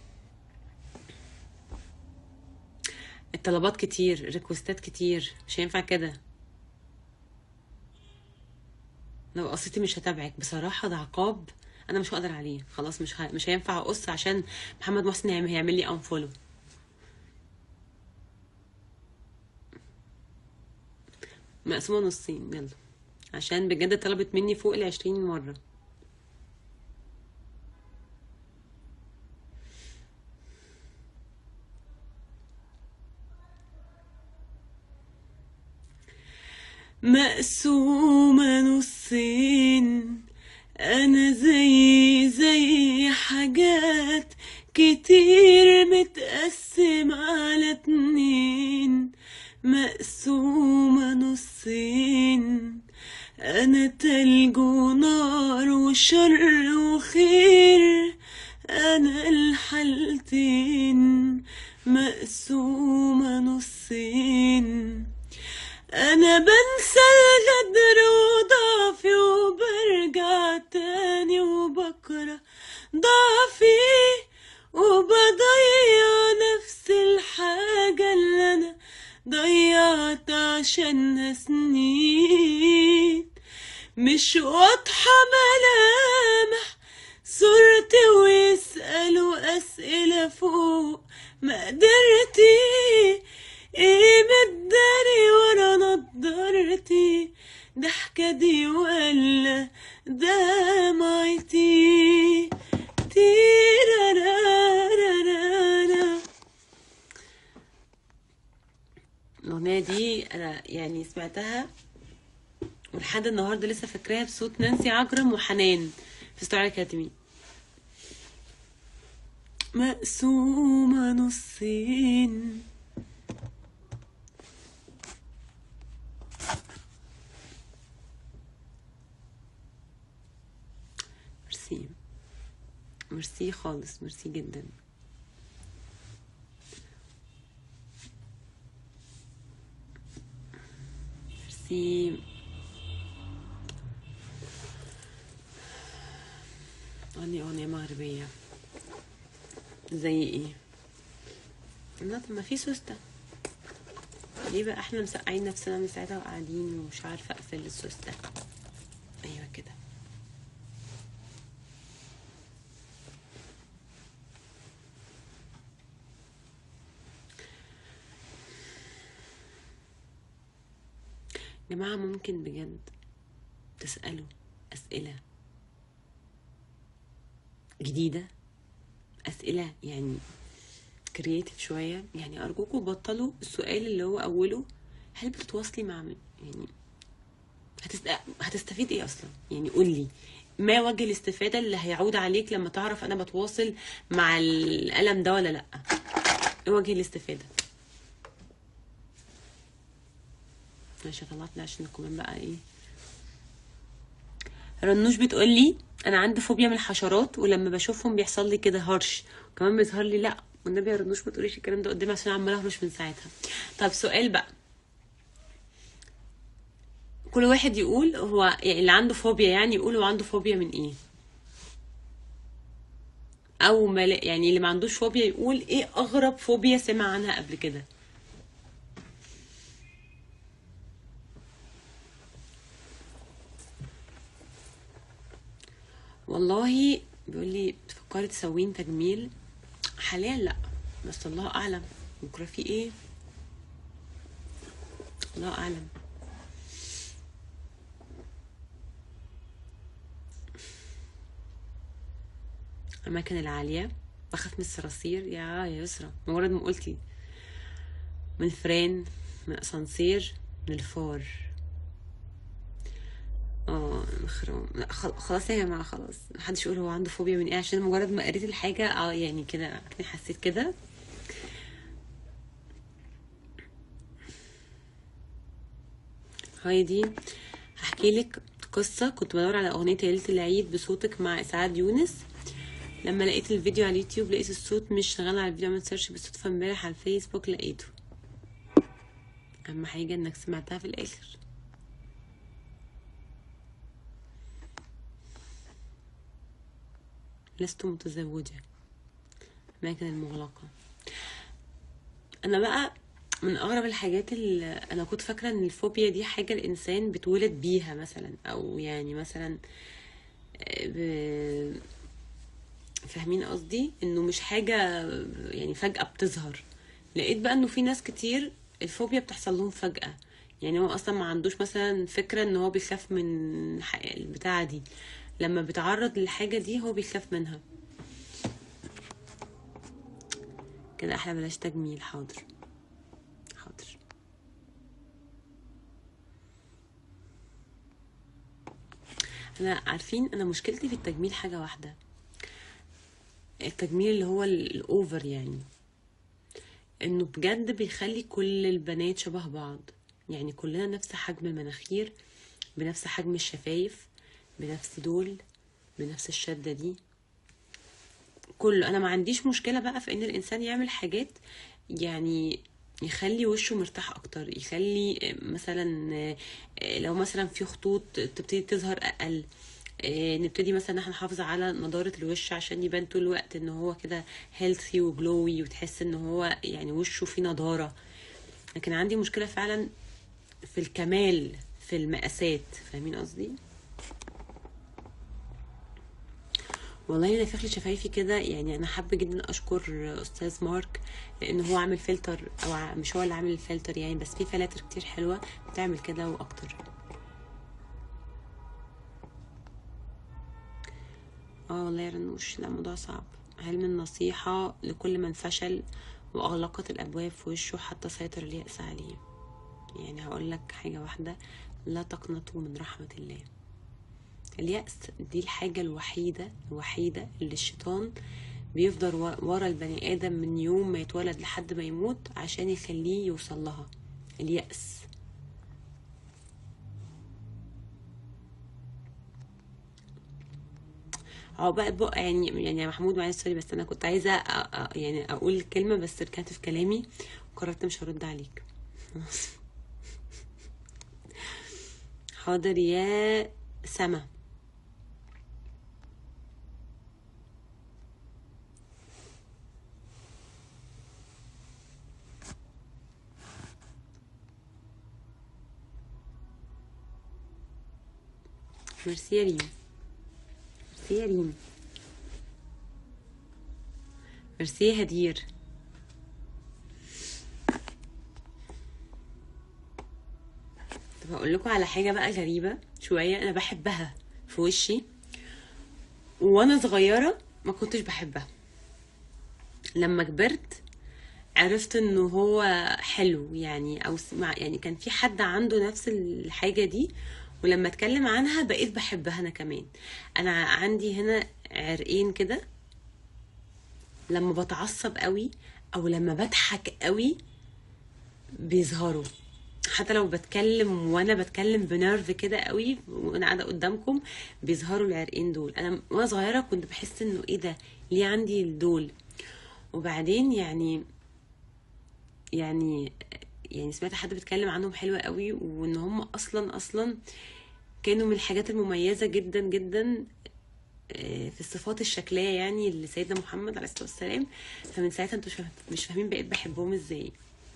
الطلبات كتير ريكوستات كتير مش هينفع كده لو قصيتي مش هتابعك بصراحة ده عقاب انا مش هقدر عليه خلاص مش ه... مش هينفع اقص عشان محمد محسن هيعمل هيعمل لي انفولو مقسومة نصين يلا عشان بجد طلبت مني فوق العشرين مرة مقسومة نصين أنا زي زي حاجات كتير متقسم على اتنين مقسومة نصين أنا تلج ونار وشر وخير أنا الحالتين مقسومة نصين أنا بنسى الغدر وضعفي وبرجع تاني وبكره ضعفي وبضيع نفس الحاجة اللي أنا ضيعت عشانها سنين مش واضحة ملامح صورتي ويسألوا أسئلة فوق مقدرتي ايه متداري ورا نضارتي ضحكة دي ولا دمعتي تيرارارارارا الأغنية دي أنا يعني سمعتها ولحد النهاردة لسه فاكراها بصوت نانسي عجرم وحنان في ستار أكاديمي مقسومة نصين ميرسي ميرسي خالص ميرسي جدا ميرسي غني أغنية مغربية زي ايه لا طب ما في سوستة ليه بقى احنا مسقعين نفسنا من ساعتها وقاعدين ومش عارفة اقفل السوستة ايوه كده جماعة ممكن بجد تسألوا أسئلة جديدة أسئلة يعني كرييتيف شوية يعني أرجوكم بطلوا السؤال اللي هو أوله هل بتتواصلي مع من يعني هتست... هتستفيد ايه اصلا يعني قول لي ما وجه الاستفادة اللي هيعود عليك لما تعرف انا بتواصل مع الألم ده ولا لا ايه وجه الاستفادة ماشي طلعت عشان الكومنت بقى ايه رنوش بتقول لي انا عندي فوبيا من الحشرات ولما بشوفهم بيحصل لي كده هرش وكمان بيظهر لي لا والنبي يا رنوش ما تقوليش الكلام ده قدامي عشان عماله اهرش من ساعتها طب سؤال بقى كل واحد يقول هو يعني اللي عنده فوبيا يعني يقول هو عنده فوبيا من ايه او ما لا- يعني اللي ما عندوش فوبيا يقول ايه اغرب فوبيا سمع عنها قبل كده والله بيقول لي بتفكري تسوين تجميل حاليا لا بس الله اعلم بكره في ايه الله اعلم الاماكن العاليه بخاف من الصراصير يا يا يسرا مجرد ما قلتي من فران من اسانسير من الفار اه خرام لا خل- خلاص يا جماعة خلاص محدش يقول هو عنده فوبيا من ايه عشان مجرد ما قريت الحاجة اه يعني كده أكني حسيت كده هايدي هحكي لك قصة كنت بدور على أغنية ليلة العيد بصوتك مع إسعاد يونس لما لقيت الفيديو على اليوتيوب لقيت الصوت مش شغال على الفيديو عملت سيرش بالصدفة امبارح على الفيسبوك لقيته أهم حاجة إنك سمعتها في الآخر لست متزوجة الأماكن المغلقة أنا بقى من أغرب الحاجات اللي أنا كنت فاكرة إن الفوبيا دي حاجة الإنسان بيتولد بيها مثلا أو يعني مثلا ب... فاهمين قصدي انه مش حاجة يعني فجأة بتظهر لقيت بقى انه في ناس كتير الفوبيا بتحصل لهم فجأة يعني هو اصلا ما عندوش مثلا فكرة ان هو بيخاف من ح- البتاعة دي لما بيتعرض للحاجة دي هو بيخاف منها كده احلى بلاش تجميل حاضر حاضر انا عارفين انا مشكلتي في التجميل حاجة واحدة التجميل اللي هو ال- الاوفر يعني انه بجد بيخلي كل البنات شبه بعض يعني كلنا نفس حجم المناخير بنفس حجم الشفايف بنفس دول بنفس الشدة دي كله انا ما عنديش مشكلة بقى في ان الانسان يعمل حاجات يعني يخلي وشه مرتاح اكتر يخلي مثلا لو مثلا في خطوط تبتدي تظهر اقل نبتدي مثلا ان احنا نحافظ على نضارة الوش عشان يبان طول الوقت ان هو كده هيلثي وجلوي وتحس ان هو يعني وشه فيه نضارة لكن عندي مشكلة فعلا في الكمال في المقاسات فاهمين قصدي والله انا فخلي شفايفي كده يعني انا حابه جدا اشكر استاذ مارك لان هو عامل فلتر او ع- مش هو اللي عامل الفلتر يعني بس في فلاتر كتير حلوه بتعمل كده واكتر اه والله يا رنوش لا الموضوع صعب علم النصيحة لكل من فشل وأغلقت الأبواب في وشه حتى سيطر اليأس عليه يعني هقول لك حاجة واحدة لا تقنطوا من رحمة الله اليأس دي الحاجة الوحيدة الوحيدة اللي الشيطان بيفضل و- ورا البني آدم من يوم ما يتولد لحد ما يموت عشان يخليه يوصل لها اليأس هو بقى بقى يعني يعني يا محمود معلش سوري بس انا كنت عايزه أ- أ- يعني اقول كلمه بس رجعت في كلامي وقررت مش هرد عليك حاضر يا سما ميرسي يا ريم ميرسي يا ريم ميرسي يا هدير طب هقول لكم على حاجه بقى غريبه شويه انا بحبها في وشي وانا صغيره ما كنتش بحبها لما كبرت عرفت انه هو حلو يعني او سمع يعني كان في حد عنده نفس الحاجه دي ولما اتكلم عنها بقيت بحبها انا كمان انا عندي هنا عرقين كده لما بتعصب قوي او لما بضحك قوي بيظهروا حتى لو بتكلم وانا بتكلم بنرف كده قوي وانا قاعده قدامكم بيظهروا العرقين دول انا وانا صغيره كنت بحس انه ايه ده ليه عندي دول وبعدين يعني يعني يعني سمعت حد بيتكلم عنهم حلوة قوي وان هم اصلا اصلا كانوا من الحاجات المميزة جدا جدا آه، في الصفات الشكلية يعني لسيدنا محمد عليه الصلاة والسلام فمن ساعتها انتوا مش فاهم- مش فاهمين بقيت بحبهم ازاي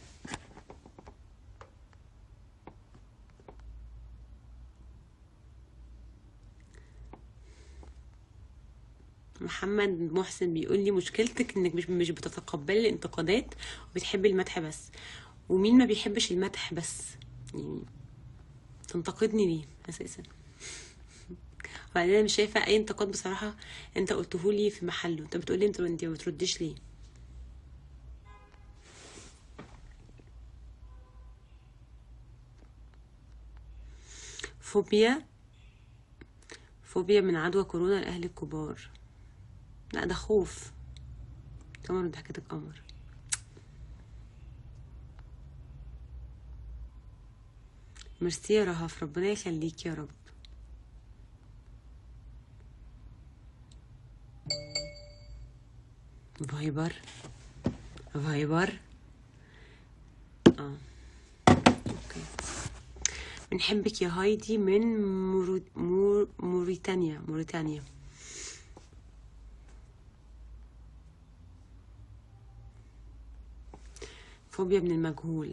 محمد محسن بيقول لي مشكلتك انك مش مش بتتقبلي الانتقادات وبتحبي المدح بس ومين ما بيحبش المدح بس يعني تنتقدني ليه اساسا وبعدين انا مش شايفه اي انتقاد بصراحه انت قلته لي في محله انت بتقولي انت انت ما بتردش ليه فوبيا فوبيا من عدوى كورونا لأهل الكبار لا ده خوف قمر ضحكتك قمر ميرسي يا رهف ربنا يخليك يا رب فايبر فايبر اه اوكي بنحبك يا هايدي من مورو... مور... موريتانيا موريتانيا فوبيا من المجهول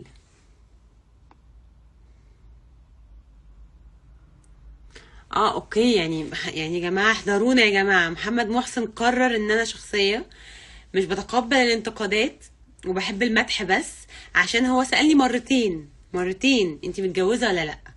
اه اوكي يعني يعني يا جماعه احذرونا يا جماعه محمد محسن قرر ان انا شخصيه مش بتقبل الانتقادات وبحب المدح بس عشان هو سألني مرتين مرتين انت متجوزه ولا لا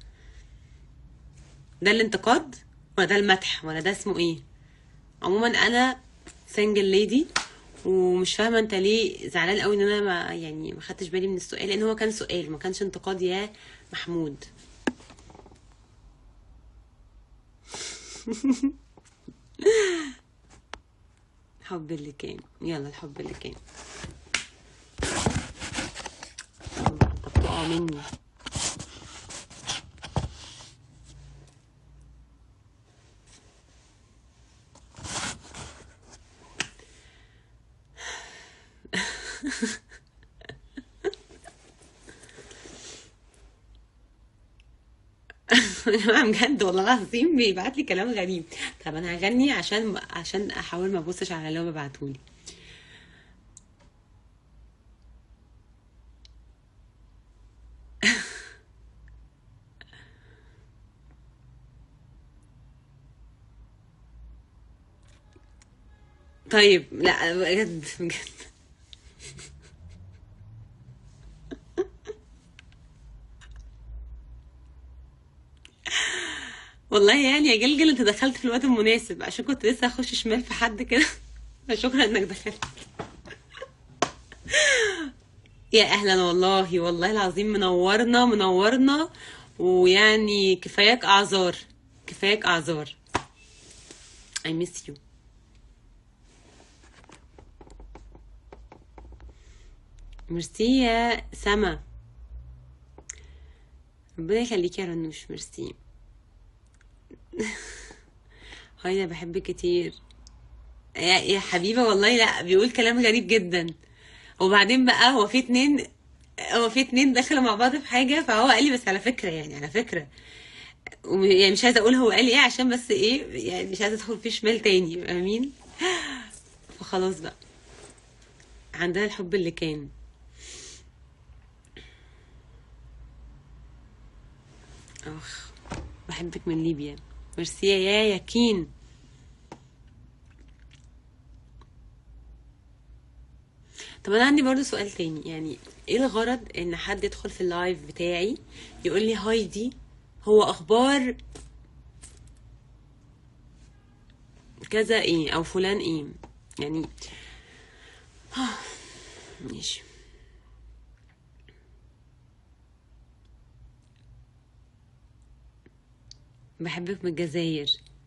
ده الانتقاد ولا ده المدح ولا ده اسمه ايه عموما انا سنجل ليدي ومش فاهمه انت ليه زعلان قوي ان انا ما يعني ما خدتش بالي من السؤال لان هو كان سؤال ما كانش انتقاد يا محمود الحب اللي كان يلا الحب اللي كان طب تقع مني بجد والله العظيم بيبعت لي كلام غريب طب انا هغني عشان عشان احاول ما ابصش على اللي هو بيبعتهولي طيب لا بجد بجد والله يعني يا جلجل انت دخلت في الوقت المناسب عشان كنت لسه هخش شمال في حد كده فشكرا انك دخلت يا اهلا والله والله العظيم منورنا منورنا ويعني كفاياك اعذار كفاياك اعذار I miss you ميرسي يا سما ربنا يخليك يا رنوش ميرسي هاي انا بحبك كتير يا يا حبيبه والله لا بيقول كلام غريب جدا وبعدين بقى هو في اتنين هو في اتنين دخلوا مع بعض في حاجه فهو قال لي بس على فكره يعني على فكره وم- يعني مش عايزه اقول هو قال لي ايه عشان بس ايه يعني مش عايزه ادخل فيه شمال تاني فاهمين فخلاص بقى عندها الحب اللي كان اخ بحبك من ليبيا ميرسي يا ياكين طب انا عندي برضو سؤال تاني يعني ايه الغرض ان حد يدخل في اللايف بتاعي يقول لي هايدي هو اخبار كذا ايه او فلان ايه يعني ماشي بحبك من الجزائر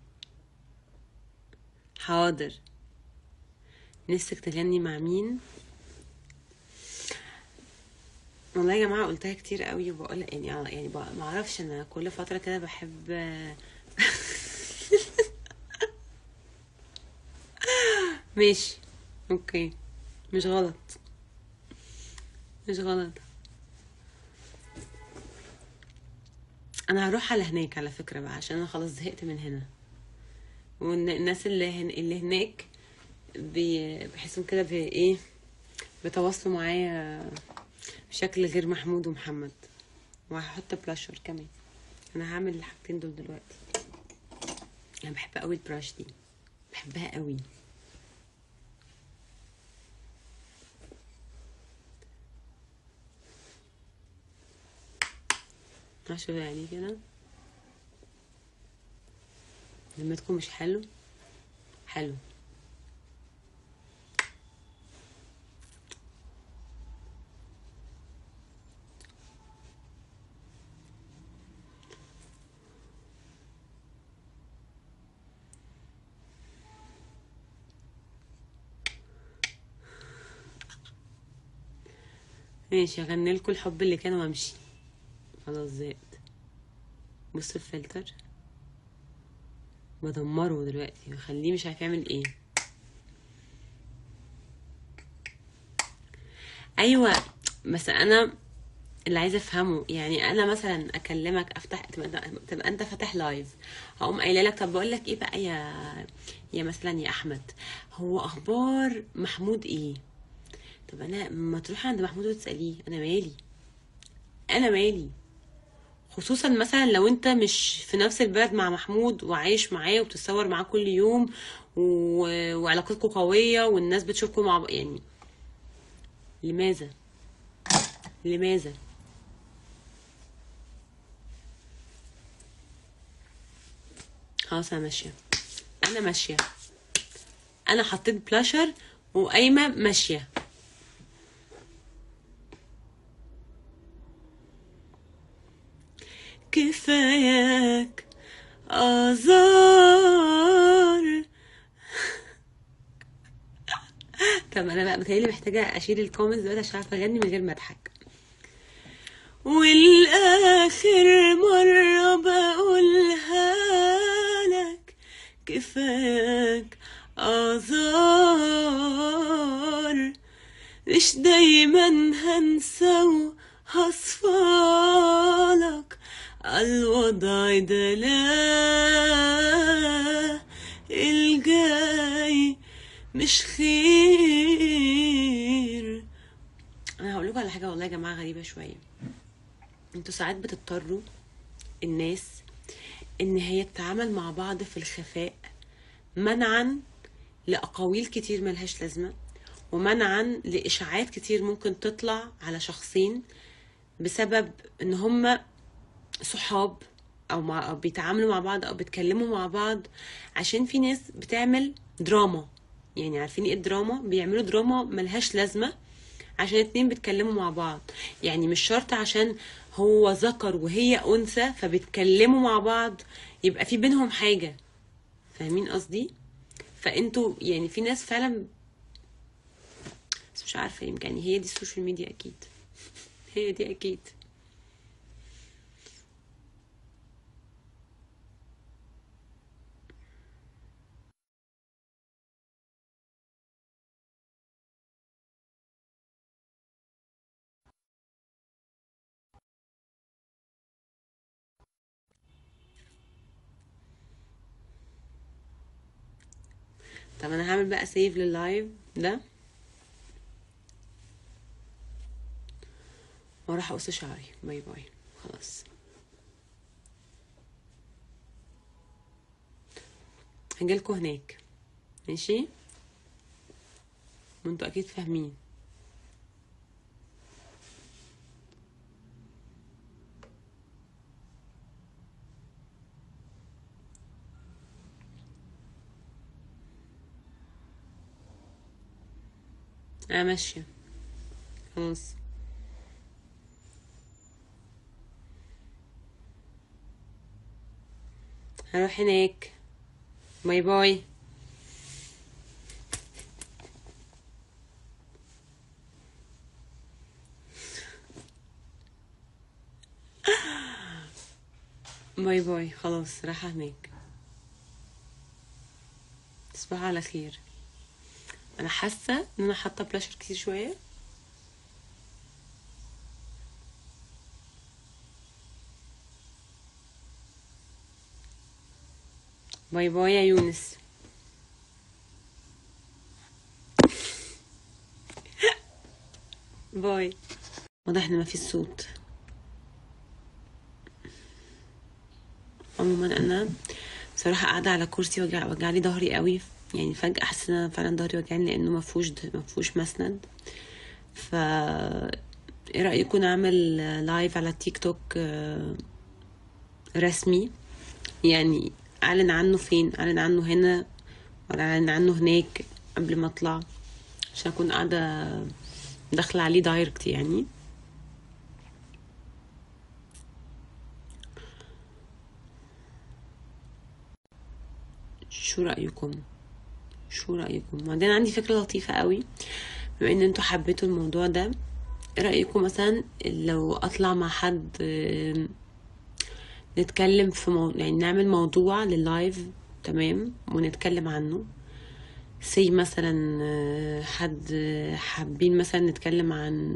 حاضر نفسك تغني مع مين والله يا جماعه قلتها كتير قوي وبقول يعني يعني بقى- ما اعرفش انا كل فتره كده بحب ماشي اوكي مش غلط مش غلط انا هروح على هناك على فكره بقى عشان انا خلاص زهقت من هنا والناس اللي هن... اللي هناك بي... بحسهم كده بايه بيتواصلوا معايا بشكل غير محمود ومحمد وهحط بلاشر كمان انا هعمل الحاجتين دول دلوقتي انا بحب قوي البراش دي بحبها قوي عشان يعني كده ذمتكم مش حلو حلو ماشي هغني لكم الحب اللي كان وامشي خلاص زهقت بصوا الفلتر بدمره دلوقتي بخليه مش عارف يعمل ايه ايوه بس انا اللي عايزه افهمه يعني انا مثلا اكلمك افتح تبقى, تبقى انت فاتح لايف هقوم قايله لك طب بقول لك ايه بقى يا يا مثلا يا احمد هو اخبار محمود ايه طب انا ما تروحي عند محمود وتساليه انا مالي انا مالي خصوصا مثلا لو انت مش في نفس البلد مع محمود وعايش معاه وبتتصور معاه كل يوم و... وعلاقتكم قويه والناس بتشوفكم مع بعض يعني لماذا لماذا خلاص انا ماشيه انا ماشيه انا حطيت بلاشر وقايمه ماشيه كفاياك آزار طب انا بقى متهيألي محتاجه اشيل الكومنتس دلوقتي عشان اعرف اغني من غير ما اضحك والاخر مره بقولها لك كفاك آزار مش دايما هنسى وهصفالك الوضع ده لا الجاي مش خير انا هقول لكم على حاجه والله يا جماعه غريبه شويه انتوا ساعات بتضطروا الناس ان هي تتعامل مع بعض في الخفاء منعا لاقاويل كتير ملهاش لازمه ومنعا لاشاعات كتير ممكن تطلع على شخصين بسبب ان هما صحاب او مع أو بيتعاملوا مع بعض او بيتكلموا مع بعض عشان في ناس بتعمل دراما يعني عارفين ايه الدراما بيعملوا دراما ملهاش لازمه عشان اتنين بيتكلموا مع بعض يعني مش شرط عشان هو ذكر وهي انثى فبيتكلموا مع بعض يبقى في بينهم حاجه فاهمين قصدي فانتوا يعني في ناس فعلا بس مش عارفه يمكن يعني هي دي السوشيال ميديا اكيد هي دي اكيد طب انا هعمل بقى سيف لللايف ده واروح اقص شعري باي باي خلاص هجيلكوا هناك ماشي وانتوا اكيد فاهمين انا ماشيه خلاص هروح هناك باي باي باي باي خلاص رايحة هناك تصبحوا على خير انا حاسة ان انا حاطة بلاشر كتير شوية باي باي يا يونس باي واضح ان مفيش صوت عموما انا بصراحه قاعده على كرسي وجع وجع لي ظهري قوي يعني فجاه حاسه ان انا فعلا ظهري وجعني لانه مفهوش مفهوش مسند ف ايه رايكم نعمل لايف على التيك توك آه، رسمي يعني اعلن عنه فين اعلن عنه هنا ولا اعلن عنه هناك قبل ما اطلع عشان اكون قاعده داخله عليه دايركت يعني شو رايكم شو رايكم وبعدين عندي فكره لطيفه قوي بما ان انتوا حبيتوا الموضوع ده ايه رأيكم مثلا لو اطلع مع حد آم، نتكلم في مو... يعني نعمل موضوع لللايف تمام ونتكلم عنه سي مثلا آه، حد آه، حابين مثلا نتكلم عن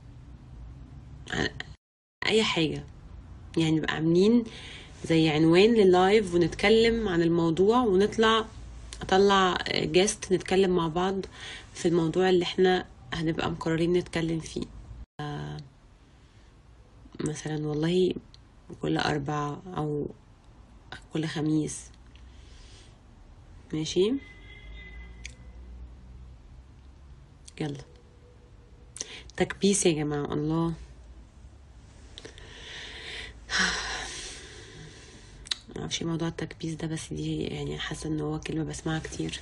عن اي حاجة يعني نبقى عاملين زي عنوان لللايف ونتكلم عن الموضوع ونطلع اطلع جاست نتكلم مع بعض في الموضوع اللي احنا هنبقى مقررين نتكلم فيه مثلا والله كل اربع او كل خميس ماشي يلا تكبيس يا جماعة الله معرفش إيه موضوع التكبيس ده بس دي يعني حاسة ان هو كلمة بسمعها كتير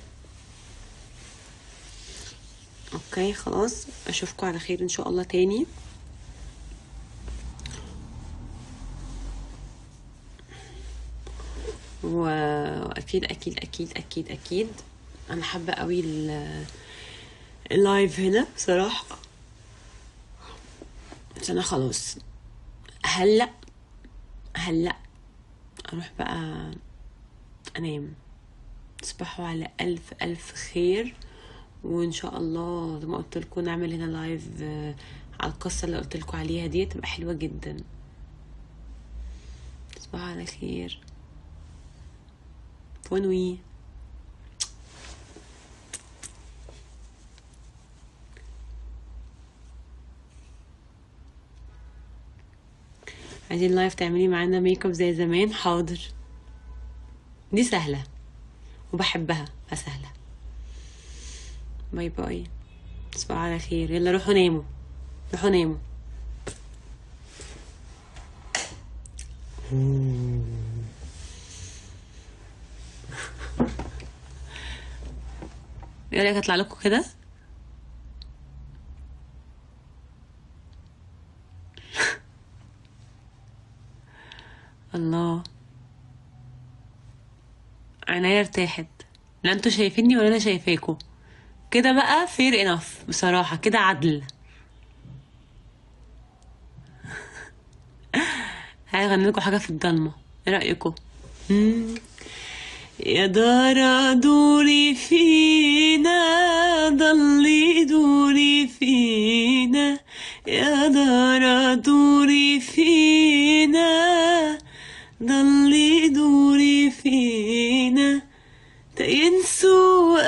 اوكي خلاص اشوفكم على خير ان شاء الله تاني واكيد اكيد اكيد اكيد اكيد انا حابة قوي ال- اللايف هنا بصراحة بس انا خلاص هلا هلا اروح بقى انام تصبحوا على الف الف خير وان شاء الله زي ما قلت لكم نعمل هنا لايف آه، على القصه اللي قلت لكم عليها دي تبقى حلوه جدا تصبحوا على خير ونوي عايزين لايف تعملي معانا ميك اب زي زمان حاضر دي سهله وبحبها فسهله باي باي تصبحوا على خير يلا روحوا ناموا روحوا ناموا ايه رايك اطلع لكم كده الله عينيا ارتاحت لا انتوا شايفيني ولا انا شايفاكوا كده بقى فير انف بصراحة كده عدل هغني لكم حاجة في الضلمة ايه رأيكم مم. يا دارا دوري فينا ضلي دوري فينا يا دارا دوري فينا ضلي دوري فينا تينسوا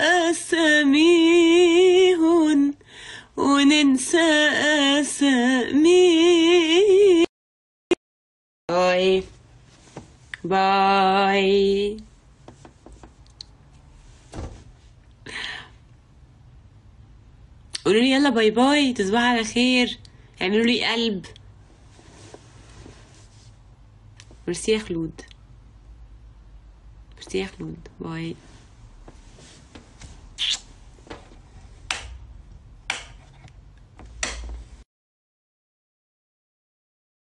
أساميهن وننسى أسامي باي باي قولوا لي يلا باي باي تصبحوا على خير اعملوا لي قلب ميرسي يا خلود ميرسي يا خلود باي